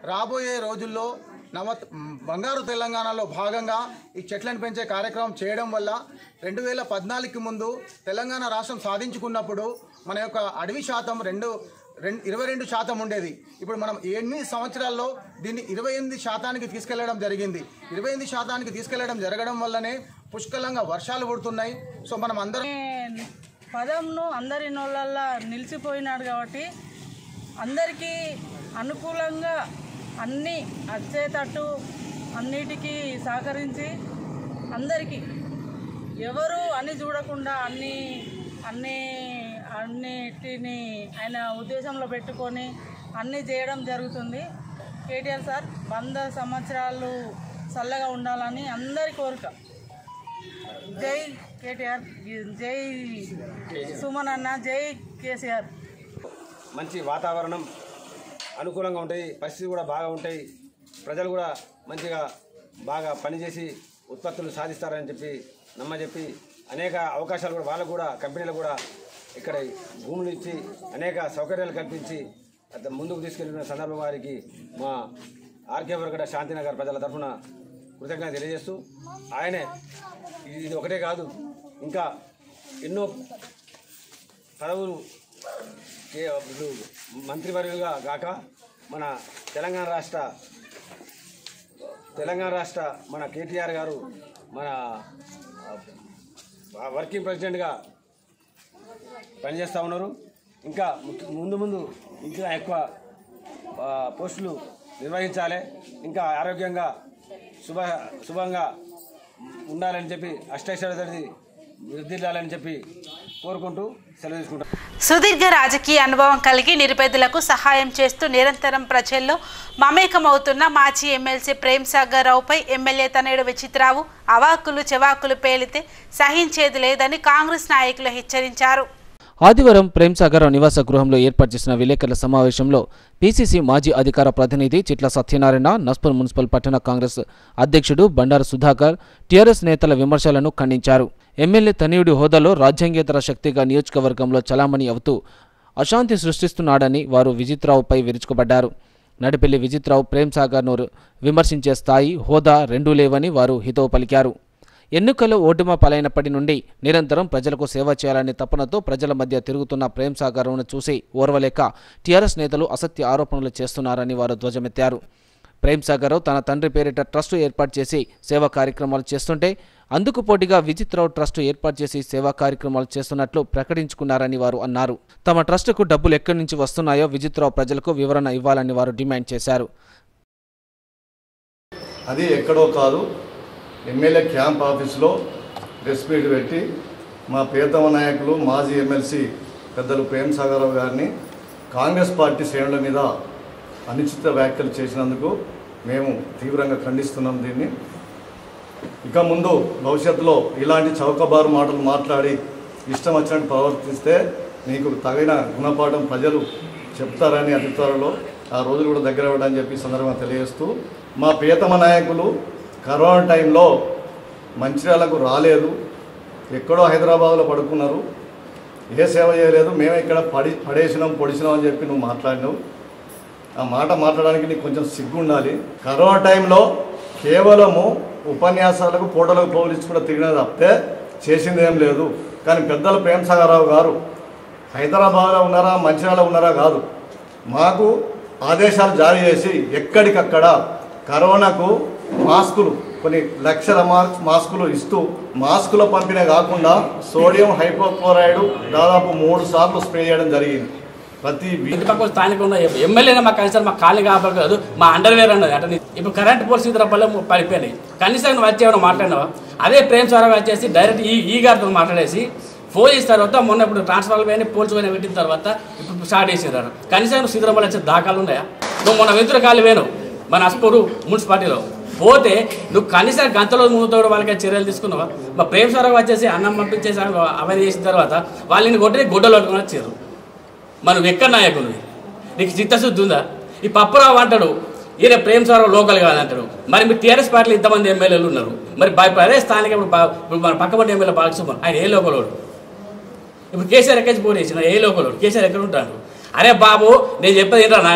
రాబోయే రోజుల్లో నవ బంగారు తెలంగాణలో భాగంగా ఈ చెట్లను పెంచే కార్యక్రమం చేయడం వల్ల రెండు వేల పద్నాలుగుకి ముందు తెలంగాణ రాష్ట్రం సాధించుకున్నప్పుడు మన యొక్క అడవి శాతం రెండు రెండు ఇరవై రెండు శాతం ఉండేది ఇప్పుడు మనం ఎనిమిది సంవత్సరాల్లో దీన్ని ఇరవై ఎనిమిది శాతానికి తీసుకెళ్లడం జరిగింది ఇరవై ఎనిమిది శాతానికి తీసుకెళ్లడం జరగడం వల్లనే పుష్కలంగా వర్షాలు పడుతున్నాయి సో మనం అందరం పదంను అందరి నోళ్ళల్లో నిలిచిపోయినాడు కాబట్టి అందరికీ అనుకూలంగా అన్నీ వచ్చేటట్టు అన్నిటికీ సహకరించి అందరికీ ఎవరు అని చూడకుండా అన్ని అన్ని అన్నిటిని ఆయన ఉద్దేశంలో పెట్టుకొని అన్నీ చేయడం జరుగుతుంది కేటీఆర్ సార్ వంద సంవత్సరాలు చల్లగా ఉండాలని అందరి కోరిక జై కేటీఆర్ జై సుమన్ అన్న జై కేసీఆర్ మంచి వాతావరణం అనుకూలంగా ఉంటాయి పరిస్థితి కూడా బాగా ఉంటాయి ప్రజలు కూడా మంచిగా బాగా పనిచేసి ఉత్పత్తులు సాధిస్తారని చెప్పి నమ్మజెప్పి అనేక అవకాశాలు కూడా వాళ్ళకు కూడా కంపెనీలు కూడా ఇక్కడ భూములు ఇచ్చి అనేక సౌకర్యాలు కల్పించి అత ముందుకు తీసుకెళ్లిన సందర్భం వారికి మా ఆర్కే వరకట శాంతినగర్ ప్రజల తరఫున కృతజ్ఞత తెలియజేస్తూ ఆయనే ఇది ఒకటే కాదు ఇంకా ఎన్నో పదవులు ఏ- ఇప్పుడు మంత్రివర్యులుగా కాక మన తెలంగాణ రాష్ట్ర తెలంగాణ రాష్ట్ర మన కేటీఆర్ గారు మన ఆ, వర్కింగ్ ప్రెసిడెంట్గా పనిచేస్తూ ఉన్నారు ఇంకా ముఖ్య- ముందు ముందు ఇంకా ఎక్కువ ఆ, పోస్టులు నిర్వహించాలి ఇంకా ఆరోగ్యంగా శుభ శుభంగా ఉండాలని చెప్పి అష్టైశ్వర్యతది వృద్ధిల్లాలని చెప్పి కోరుకుంటూ సెలవు తీసుకుంటాం సుదీర్ఘ రాజకీయ అనుభవం కలిగి నిరుపేదలకు సహాయం చేస్తూ నిరంతరం ప్రజల్లో మమేకమవుతున్న మాజీ ఎమ్మెల్సీ ప్రేమ్ సాగర్ రావుపై ఎమ్మెల్యే తనయుడు విచిత్రావు అవాకులు చెవాకులు పేలితే సహించేది లేదని కాంగ్రెస్ నాయకులు హెచ్చరించారు ఆదివారం ప్రేమ్సాగర్ నివాస గృహంలో ఏర్పాటు చేసిన విలేకరుల సమావేశంలో పీసీసీ మాజీ అధికార ప్రతినిధి చిట్ల సత్యనారాయణ నస్పూర్ మున్సిపల్ పట్టణ కాంగ్రెస్ అధ్యక్షుడు బండారు సుధాకర్ టీఆర్ఎస్ నేతల విమర్శలను ఖండించారు ఎమ్మెల్యే తనయుడి హోదాలో రాజ్యాంగేతర శక్తిగా నియోజకవర్గంలో చలామణి అవుతూ అశాంతి సృష్టిస్తున్నాడని వారు విజిత్రావుపై విరుచుకుపడ్డారు నడిపెల్లి విజిత్రావు ప్రేమ్సాగర్ను విమర్శించే స్థాయి హోదా రెండూ లేవని వారు హితవు పలికారు ఎన్నికల్లో ఓటుమ పాలైనప్పటి నుండి నిరంతరం ప్రజలకు సేవ చేయాలనే తపనతో ప్రజల మధ్య తిరుగుతున్న ప్రేమ్ సాగర్ను చూసి ఓర్వలేక టీఆర్ఎస్ నేతలు అసత్య ఆరోపణలు చేస్తున్నారని వారు ధ్వజమెత్తారు ప్రేమ్ సాగర్ తన తండ్రి పేరిట ట్రస్టు ఏర్పాటు చేసి సేవా కార్యక్రమాలు చేస్తుంటే అందుకు పోటీగా విజిత్రావు ట్రస్టు ఏర్పాటు చేసి సేవా కార్యక్రమాలు చేస్తున్నట్లు ప్రకటించుకున్నారని వారు అన్నారు తమ ట్రస్టుకు డబ్బులు ఎక్కడి నుంచి వస్తున్నాయో విజిత్రావు ప్రజలకు వివరణ ఇవ్వాలని వారు డిమాండ్ చేశారు అది ఎక్కడో కాదు ఎమ్మెల్యే క్యాంప్ ఆఫీస్లో ప్రెస్ మీట్ పెట్టి మా ప్రియతమ నాయకులు మాజీ ఎమ్మెల్సీ పెద్దలు ప్రేమ్ సాగరరావు గారిని కాంగ్రెస్ పార్టీ శ్రేణుల మీద అనుచిత వ్యాఖ్యలు చేసినందుకు మేము తీవ్రంగా ఖండిస్తున్నాం దీన్ని ఇక ముందు భవిష్యత్తులో ఇలాంటి చౌకబారు మాటలు మాట్లాడి ఇష్టం వచ్చినట్టు ప్రవర్తిస్తే మీకు తగిన గుణపాఠం ప్రజలు చెప్తారని అతి త్వరలో ఆ రోజులు కూడా దగ్గర ఇవ్వడని చెప్పి ఈ సందర్భంగా తెలియజేస్తూ మా ప్రియతమ నాయకులు కరోనా టైంలో మంచిర్యాలకు రాలేదు ఎక్కడో హైదరాబాద్లో పడుకున్నారు ఏ సేవ చేయలేదు మేము ఇక్కడ పడి పడేసినాం పొడిసినాం అని చెప్పి నువ్వు మాట్లాడినావు ఆ మాట మాట్లాడడానికి నీకు కొంచెం సిగ్గు ఉండాలి కరోనా టైంలో కేవలము ఉపన్యాసాలకు పూటలకు పోలిచ్చి కూడా తిరిగినది తప్పితే చేసింది ఏం లేదు కానీ పెద్దలు ప్రేమసాగరరావు గారు హైదరాబాద్లో ఉన్నారా మంచిర్యాలలో ఉన్నారా కాదు మాకు ఆదేశాలు జారీ చేసి ఎక్కడికక్కడ కరోనాకు మాస్కులు కొన్ని లక్షల మాస్క్ మాస్కులు ఇస్తూ మాస్కుల పంపిణీ కాకుండా సోడియం హైపోక్లోరైడ్ దాదాపు మూడు సార్లు స్ప్రే చేయడం జరిగింది ప్రతి ఇంటి పక్కన స్థానిక ఉన్న ఎమ్మెల్యేనే మాకు కనీసం మా కాళ్ళు కాపాడు మా అండర్వేర్ అన్నది అంటే ఇప్పుడు కరెంట్ పోల్స్ ఇద్దరు వల్ల పడిపోయినాయి కనీసం నువ్వు వచ్చి ఏమైనా మాట్లాడినావా అదే ప్రేమ్ స్వరావు వచ్చేసి డైరెక్ట్ ఈ ఈ గారితో మాట్లాడేసి ఫోన్ చేసిన తర్వాత మొన్న ఇప్పుడు ట్రాన్స్ఫర్ పోయిన పోల్స్ పోయిన పెట్టిన తర్వాత ఇప్పుడు స్టార్ట్ చేసినారు కనీసం నువ్వు సీతారామలు వచ్చే దాఖలు ఉన్నాయా నువ్వు మొన్న వెంతుర కాలు వేను మన అస్పూరు మున్సిపాలిటీలో పోతే నువ్వు కనీసం గంటలో ముందుతో వాళ్ళకి చర్యలు తీసుకున్నావా మా ప్రేమ్ స్వరావు వచ్చేసి అన్నం పంపించేసి అవన్నీ చేసిన తర్వాత వాళ్ళని కొట్టి గుడ్డలు పట్టుకుని వచ్చారు మనం ఎక్కడ నాయకులు నీకు చిత్తశుద్ధి ఉందా ఈ పప్పురావు అంటాడు ఈయన ప్రేమ్ సారావు లోకల్ కాదంటాడు మరి మీ టీఆర్ఎస్ పార్టీలో ఇంతమంది ఎమ్మెల్యేలు ఉన్నారు మరి బా- అదే స్థానిక ఇప్పుడు బా- ఇప్పుడు మన పక్కపట్టి ఎమ్మెల్యే బాలసుమన్ ఆయన ఏ లోకల్ వాడు ఇప్పుడు కేసీఆర్ ఎక్కడి పోటీ చేసిన ఏ లోకల్ వాడు కేసీఆర్ ఎక్కడ ఉంటాడు అరే బాబు నేను చెప్పేది ఏంటో నాయన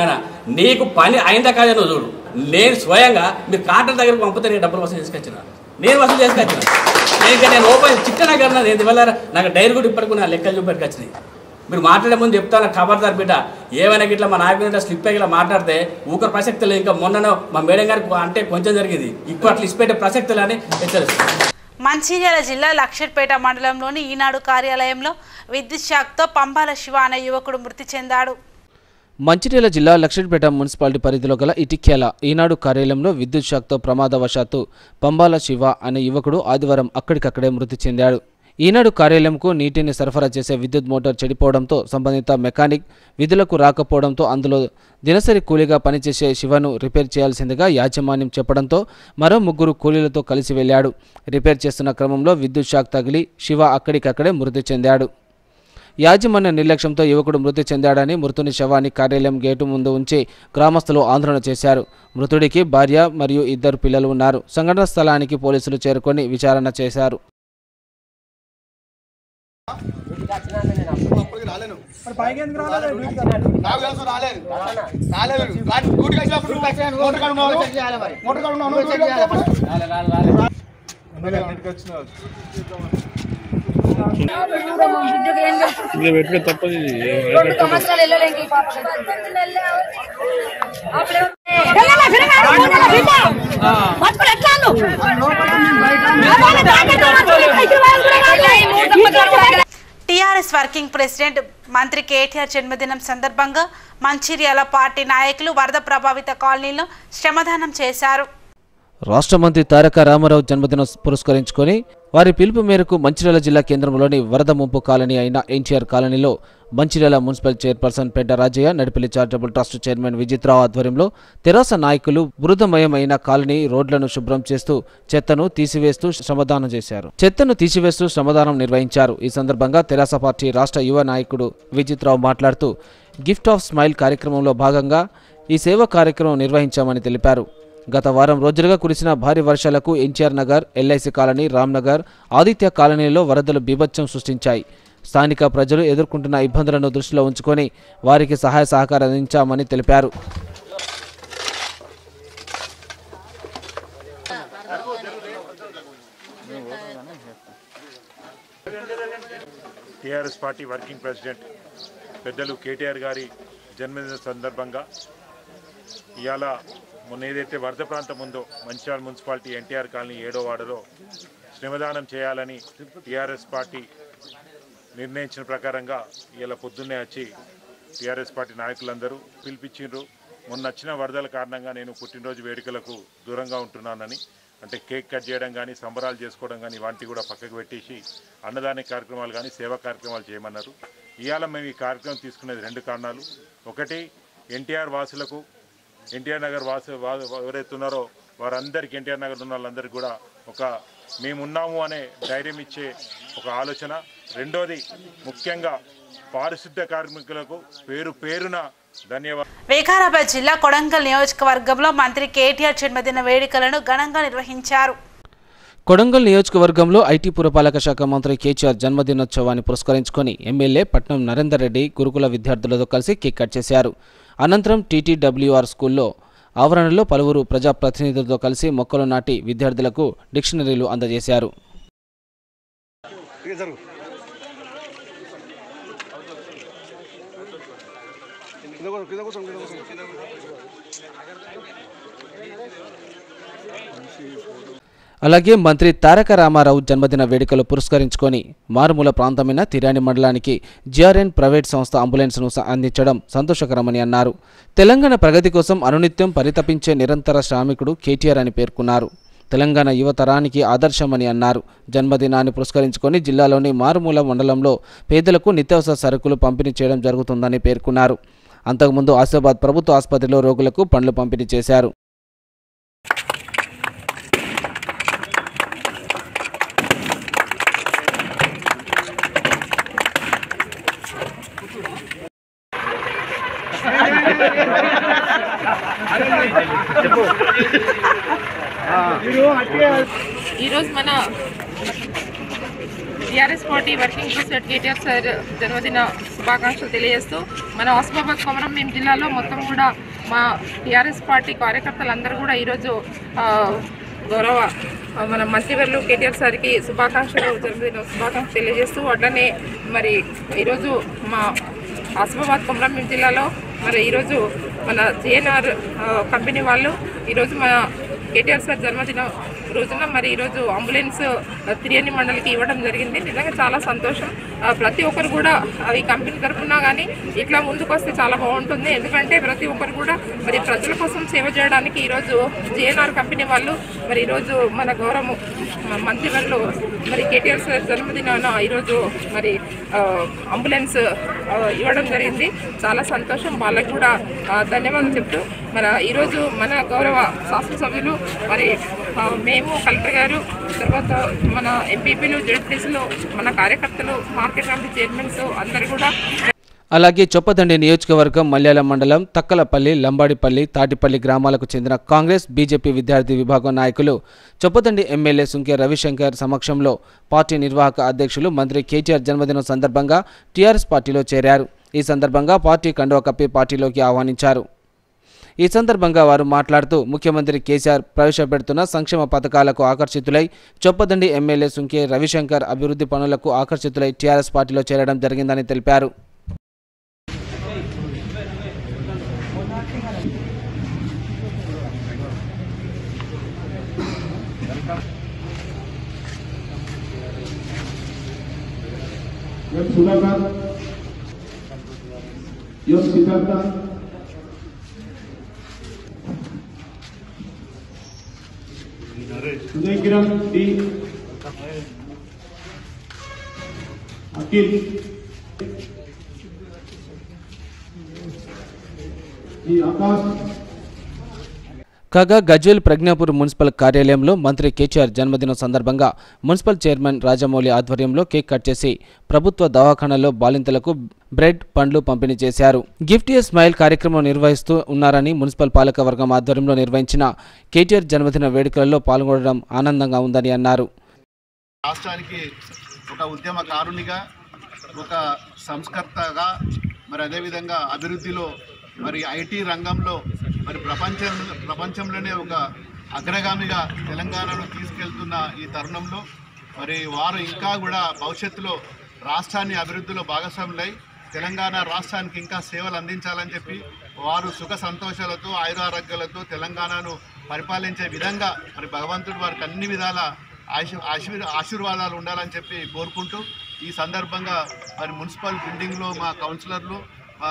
నీకు పని అయిందా కాదా నువ్వు చూడు నేను స్వయంగా మీరు కాంట్రాక్ట్ దగ్గరకు పంపితే నేను డబ్బులు వసూలు చేసుకొచ్చిన నేను వసూలు చేసుకొచ్చిన నేను ఇంకా నేను ఓపెన్ చిట్ట నగర్ నేను ఇవాళ నాకు డైరీ కూడా ఇప్పటికి నా లెక్కలు చూపెట్టుకు వచ్చినాయి మీరు మాట్లాడే ముందు చెప్తాను ఖబర్దార్ బిడ్డ ఏమైనా ఇట్లా మా నాయకుడు స్లిప్ అయ్యి ఇలా మాట్లాడితే ఊకర్ ప్రసక్తి లేదు ఇంకా మొన్న మా మేడం గారికి అంటే కొంచెం జరిగింది ఇప్పుడు అట్లా ఇచ్చిపెట్టే ప్రసక్తి లేని హెచ్చరిస్తాను మంచిర్యాల జిల్లా లక్షర్పేట మండలంలోని ఈనాడు కార్యాలయంలో విద్యుత్ షాక్తో పంబాల శివ అనే యువకుడు మృతి చెందాడు మంచిర్యాల జిల్లా లక్షడ్పేట మున్సిపాలిటీ పరిధిలో గల ఇటిక్యాల ఈనాడు కార్యాలయంలో విద్యుత్ షాక్తో ప్రమాదవశాత్తు పంబాల శివ అనే యువకుడు ఆదివారం అక్కడికక్కడే మృతి చెందాడు ఈనాడు కార్యాలయంకు నీటిని సరఫరా చేసే విద్యుత్ మోటార్ చెడిపోవడంతో సంబంధిత మెకానిక్ విధులకు రాకపోవడంతో అందులో దినసరి కూలీగా పనిచేసే శివను రిపేర్ చేయాల్సిందిగా యాజమాన్యం చెప్పడంతో మరో ముగ్గురు కూలీలతో కలిసి వెళ్ళాడు రిపేర్ చేస్తున్న క్రమంలో విద్యుత్ షాక్ తగిలి శివ అక్కడికక్కడే మృతి చెందాడు యాజమాన్య నిర్లక్ష్యంతో యువకుడు మృతి చెందాడని మృతుని శవాన్ని కార్యాలయం గేటు ముందు ఉంచి గ్రామస్తులు ఆందోళన చేశారు మృతుడికి భార్య మరియు ఇద్దరు పిల్లలు ఉన్నారు సంఘటన స్థలానికి పోలీసులు చేరుకొని విచారణ చేశారు టీఆర్ఎస్ వర్కింగ్ ప్రెసిడెంట్ మంత్రి కేటీఆర్ జన్మదినం సందర్భంగా మంచిర్యాల పార్టీ నాయకులు వరద ప్రభావిత కాలనీలో శ్రమదానం చేశారు రాష్ట్ర మంత్రి తారక రామారావు జన్మదినం పురస్కరించుకొని వారి పిలుపు మేరకు మంచిర్యాల జిల్లా కేంద్రంలోని వరద ముంపు కాలనీ అయిన ఎన్టీఆర్ కాలనీలో Mancherial municipal chairperson Pedda Rajaiah Nadipalli charitable trust chairman Vijithrao ఆధ్వర్యంలో తెరాస నాయకులు బృదమయమైన కాలనీ రోడ్లను శుభ్రం చేస్తూ చెత్తను తీసివేస్తూ శ్రమదానం చేశారు చెత్తను తీసివేస్తూ శ్రమదానం నిర్వహించారు ఈ సందర్భంగా తెరాస పార్టీ రాష్ట్ర యువ నాయకుడు విజిత్రావు మాట్లాడుతూ గిఫ్ట్ ఆఫ్ స్మైల్ కార్యక్రమంలో భాగంగా ఈ సేవా కార్యక్రమం నిర్వహించామని తెలిపారు గత వారం రోజులుగా కురిసిన భారీ వర్షాలకు ఎన్టీఆర్ నగర్ ఎల్ఐసి కాలనీ రామ్నగర్ ఆదిత్య కాలనీలో వరదలు బీభత్సం సృష్టించాయి స్థానిక ప్రజలు ఎదుర్కొంటున్న ఇబ్బందులను దృష్టిలో ఉంచుకొని వారికి సహాయ సహకారం అందించామని తెలిపారు టీఆర్ఎస్ పార్టీ వర్కింగ్ ప్రెసిడెంట్ పెద్దలు కేటీఆర్ గారి జన్మదిన సందర్భంగా ఇవాళ మొన్న ఏదైతే వరద ప్రాంతం ఉందో మంచిర్యాల మున్సిపాలిటీ ఎన్టీఆర్ కాలనీ ఏడో వార్డులో శ్రమదానం చేయాలని టీఆర్ఎస్ పార్టీ నిర్ణయించిన ప్రకారంగా ఇలా పొద్దున్నే వచ్చి టీఆర్ఎస్ పార్టీ నాయకులందరూ పిలిపించిండ్రు మొన్న వచ్చిన వరదల కారణంగా నేను పుట్టినరోజు వేడుకలకు దూరంగా ఉంటున్నానని అంటే కేక్ కట్ చేయడం కానీ సంబరాలు చేసుకోవడం కానీ ఇలాంటివి కూడా పక్కకు పెట్టేసి అన్నదాన కార్యక్రమాలు కానీ సేవా కార్యక్రమాలు చేయమన్నారు ఇవాళ మేము ఈ కార్యక్రమం తీసుకునేది రెండు కారణాలు ఒకటి ఎన్టీఆర్ వాసులకు ఎన్టీఆర్ నగర్ వాసు వా- ఎవరైతే ఉన్నారో వారందరికీ ఎన్టీఆర్ నగర్ ఉన్న వాళ్ళందరికీ కూడా ఒక మేమున్నాము అనే ధైర్యం ఇచ్చే ఒక ఆలోచన రెండోది ముఖ్యంగా పారిశుద్ధ్య కార్మికులకు పేరు పేరున ధన్యవాదాలు వికారాబాద్ జిల్లా కొడంగల్ నియోజకవర్గంలో మంత్రి కేటీఆర్ జన్మదిన వేడుకలను ఘనంగా నిర్వహించారు కొడంగల్ నియోజకవర్గంలో ఐటీ పురపాలక శాఖ మంత్రి కేటీఆర్ జన్మదినోత్సవాన్ని పురస్కరించుకొని ఎమ్మెల్యే పట్నం నరేందర్ రెడ్డి గురుకుల విద్యార్థులతో కలిసి కేక్ కట్ చేశారు అనంతరం టీటీడబ్ల్యూఆర్ స్కూల్లో ఆవరణలో పలువురు ప్రజాప్రతినిధులతో కలిసి మొక్కలు నాటి విద్యార్థులకు డిక్షనరీలు అందజేశారు అలాగే మంత్రి తారక రామారావు జన్మదిన వేడుకలు పురస్కరించుకొని మారుమూల ప్రాంతమైన తిరాని మండలానికి జిఆర్ఎన్ ప్రైవేట్ సంస్థ అంబులెన్స్ను స- అందించడం సంతోషకరమని అన్నారు తెలంగాణ ప్రగతి కోసం అనునిత్యం పరితపించే నిరంతర శ్రామికుడు కేటీఆర్ అని పేర్కొన్నారు తెలంగాణ యువతరానికి ఆదర్శమని అన్నారు జన్మదినాన్ని పురస్కరించుకొని జిల్లాలోని మారుమూల మండలంలో పేదలకు నిత్యావసర సరుకులు పంపిణీ చేయడం జరుగుతుందని పేర్కొన్నారు అంతకుముందు ఆసిఫాబాద్ ప్రభుత్వ ఆసుపత్రిలో రోగులకు పండ్లు పంపిణీ చేశారు ఈరోజు మన TRS party working president KTR sir జన్మదిన శుభాకాంక్షలు తెలియజేస్తూ మన ఆస్మాబాద్ కొమరం భీం జిల్లాలో మొత్తం కూడా మా టీఆర్ఎస్ పార్టీ కార్యకర్తలందరూ కూడా ఈరోజు ఆ, గౌరవ ఆ, మన మంత్రివర్యులు కేటీఆర్ సార్కి శుభాకాంక్షలు జన్మదిన శుభాకాంక్షలు తెలియజేస్తూ అట్లనే మరి ఈరోజు మా ఆసిఫాబాద్ కొమరంభీం జిల్లాలో మరి ఈరోజు మన జిఎన్ఆర్ కంపెనీ వాళ్ళు ఈరోజు మన కేటీఆర్ సార్ జన్మదిన రోజున మరి ఈరోజు అంబులెన్స్ ఆ, తిరియని మండలికి ఇవ్వడం జరిగింది నిజంగా చాలా సంతోషం ఆ, ప్రతి ఒక్కరు కూడా ఆ, ఈ కంపెనీ తరఫున కానీ ఇట్లా ముందుకు వస్తే చాలా బాగుంటుంది ఎందుకంటే ప్రతి ఒక్కరు కూడా మరి ప్రజల కోసం సేవ చేయడానికి ఈరోజు జేఎన్ఆర్ కంపెనీ వాళ్ళు మరి ఈరోజు మన గౌరవ మ- మంత్రివర్యులు మరి కేటీఆర్ సార్ జన్మదినాన ఈరోజు మరి ఆ, అంబులెన్స్ ఆ, ఇవ్వడం జరిగింది చాలా సంతోషం వాళ్ళకి కూడా ఆ, ధన్యవాదాలు చెప్తూ మన ఈరోజు మన గౌరవ శాసనసభ్యులు మరి ఆ, మేము కలెక్టర్ గారు తర్వాత మన ఎంపీపీలు జడ్పీసీలు మన కార్యకర్తలు మార్కెట్ కమిటీ చైర్మన్స్ అందరు కూడా అలాగే చొప్పదండి నియోజకవర్గం మల్యాల మండలం తక్కలపల్లి లంబాడిపల్లి తాటిపల్లి గ్రామాలకు చెందిన కాంగ్రెస్ బీజేపీ విద్యార్థి విభాగం నాయకులు చొప్పదండి ఎమ్మెల్యే సుంకే రవిశంకర్ సమక్షంలో పార్టీ నిర్వాహక అధ్యక్షులు మంత్రి కేటీఆర్ జన్మదినం సందర్భంగా టీఆర్ఎస్ పార్టీలో చేరారు ఈ సందర్భంగా పార్టీ కండువ కప్పి పార్టీలోకి ఆహ్వానించారు ఈ సందర్భంగా వారు మాట్లాడుతూ ముఖ్యమంత్రి కేసీఆర్ ప్రవేశపెడుతున్న సంక్షేమ పథకాలకు ఆకర్షితులై చొప్పదండి ఎమ్మెల్యే సుంకే రవిశంకర్ అభివృద్ధి పనులకు ఆకర్షితులై టీఆర్ఎస్ పార్టీలో చేరడం జరిగిందని తెలిపారు M Sudhakar S Siddhartha Uday Kiran D Akhil E Akash కాగా గజ్వేల్ ప్రజ్ఞాపూర్ మున్సిపల్ కార్యాలయంలో మంత్రి కేటీఆర్ జన్మదినం సందర్భంగా మున్సిపల్ చైర్మన్ రాజమౌళి ఆధ్వర్యంలో కేక్ కట్ చేసి ప్రభుత్వ దవాఖానలో బాలింతలకు బ్రెడ్ పండ్లు పంపిణీ చేశారు గిఫ్ట్ ఏ స్మైల్ కార్యక్రమం నిర్వహిస్తూ ఉన్నారని మున్సిపల్ పాలకవర్గం ఆధ్వర్యంలో నిర్వహించిన కేటీఆర్ జన్మదిన వేడుకలలో పాల్గొనడం ఆనందంగా ఉందని అన్నారు రాష్ట్రానికి ఒక ఉద్యమకారునిగా ఒక సంస్కర్తగా మరి అదేవిధంగా అభివృద్ధిలో మరి ఐటీ రంగంలో మరి ప్రపంచం ప్రపంచంలోనే ఒక అగ్రగామిగా తెలంగాణను తీసుకెళ్తున్న ఈ తరుణంలో మరి వారు ఇంకా కూడా భవిష్యత్తులో రాష్ట్రాన్ని అభివృద్ధిలో భాగస్వాములై తెలంగాణ రాష్ట్రానికి ఇంకా సేవలు అందించాలని చెప్పి వారు సుఖ సంతోషాలతో ఆయురారోగ్యాలతో తెలంగాణను పరిపాలించే విధంగా మరి భగవంతుడు వారికి అన్ని విధాల ఆశీ ఆశీర్ ఆశీర్వాదాలు ఉండాలని చెప్పి కోరుకుంటూ ఈ సందర్భంగా మరి మున్సిపల్ బిల్డింగ్లో మా కౌన్సిలర్లు మా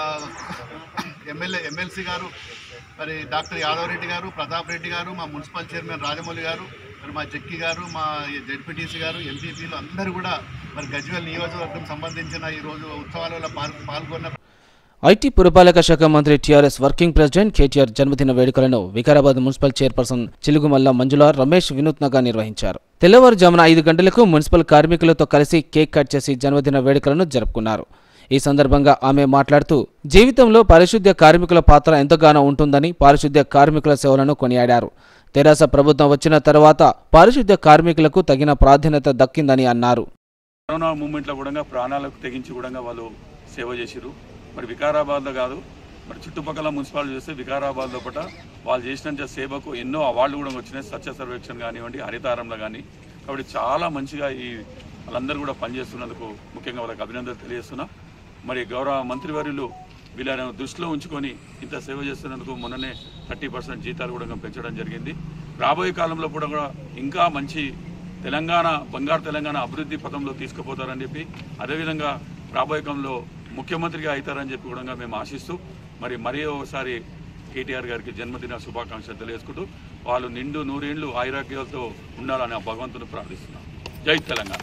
ఎమ్మెల్యే ఎమ్మెల్సీ గారు మరి డాక్టర్ యాదవ్ రెడ్డి గారు ప్రతాప్ రెడ్డి గారు మా మున్సిపల్ చైర్మన్ రాజమౌళి గారు మరి మా జక్కి గారు మా జడ్పీటీసీ గారు ఎంపీపీలు అందరూ కూడా మరి గజ్వేల్ నియోజకవర్గం సంబంధించిన ఈరోజు ఉత్సవాలలో పాల్ పాల్గొన్న ఐటీ పురపాలక శాఖ మంత్రి టీఆర్ఎస్ వర్కింగ్ ప్రెసిడెంట్ కేటీఆర్ జన్మదిన వేడుకలను వికారాబాద్ మున్సిపల్ చైర్పర్సన్ చిలుగుమల్ల మంజుల రమేష్ వినూత్నగా నిర్వహించారు తెల్లవారుజామున ఐదు గంటలకు మున్సిపల్ కార్మికులతో కలిసి కేక్ కట్ చేసి జన్మదిన వేడుకలను జరుపుకున్నారు ఈ సందర్భంగా ఆమె మాట్లాడుతూ జీవితంలో పారిశుద్ధ్య కార్మికుల పాత్ర ఎంతగానో ఉంటుందని పారిశుద్ధ్య కార్మికుల సేవలను కొనియాడారు తెరాస ప్రభుత్వం వచ్చిన తర్వాత పారిశుద్ధ్య కార్మికులకు తగిన ప్రాధాన్యత దక్కిందని అన్నారు కరోనా మూమెంట్లో కూడా ప్రాణాలకు తెగించి కూడా వాళ్ళు సేవ చేసిరు మరి వికారాబాద్లో కాదు మరి చుట్టుపక్కల మున్సిపాలిటీ చూస్తే వికారాబాద్ లోపల వాళ్ళు చేసినంత సేవకు ఎన్నో అవార్డులు కూడా వచ్చినాయి స్వచ్ఛ సర్వేక్షణ కానివ్వండి హరితారంలో కానీ కాబట్టి చాలా మంచిగా ఈ వాళ్ళందరూ కూడా పనిచేస్తున్నందుకు ముఖ్యంగా వాళ్ళకి అభినందనలు తెలియజేస్తున్నా మరి గౌరవ మంత్రివర్యులు వీళ్ళని దృష్టిలో ఉంచుకొని ఇంత సేవ చేస్తున్నందుకు మొన్ననే థర్టీ పర్సెంట్ జీతాలు కూడా పెంచడం జరిగింది రాబోయే కాలంలో కూడా కూడా ఇంకా మంచి తెలంగాణ బంగారు తెలంగాణ అభివృద్ధి పథంలో తీసుకుపోతారని చెప్పి అదేవిధంగా రాబోయే కాలంలో ముఖ్యమంత్రిగా అవుతారని చెప్పి కూడా మేము ఆశిస్తూ మరి మరీ ఒకసారి కేటీఆర్ గారికి జన్మదిన శుభాకాంక్షలు తెలియజేసుకుంటూ వాళ్ళు నిండు నూరేళ్లు ఆయురాగ్యాలతో ఉండాలని ఆ భగవంతుని ప్రార్థిస్తున్నాం జై తెలంగాణ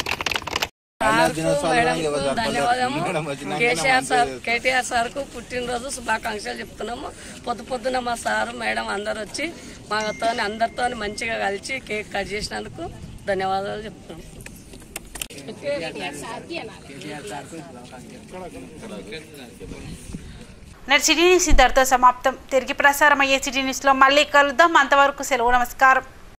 మేడంకు ధన్యవాదము కేసీఆర్ సార్ కేటీఆర్ సార్కు పుట్టినరోజు శుభాకాంక్షలు చెప్తున్నాము పొద్దు పొద్దున మా సారు మేడం అందరు వచ్చి మాతో అందరితో మంచిగా కలిసి కేక్ కట్ చేసినందుకు ధన్యవాదాలు చెప్తున్నాము నేటి సిటీ న్యూస్ ఇంతటితో సమాప్తం తిరిగి ప్రసారం అయ్యే సిటీ న్యూస్లో మళ్ళీ కలుద్దాం అంతవరకు సెలవు నమస్కారం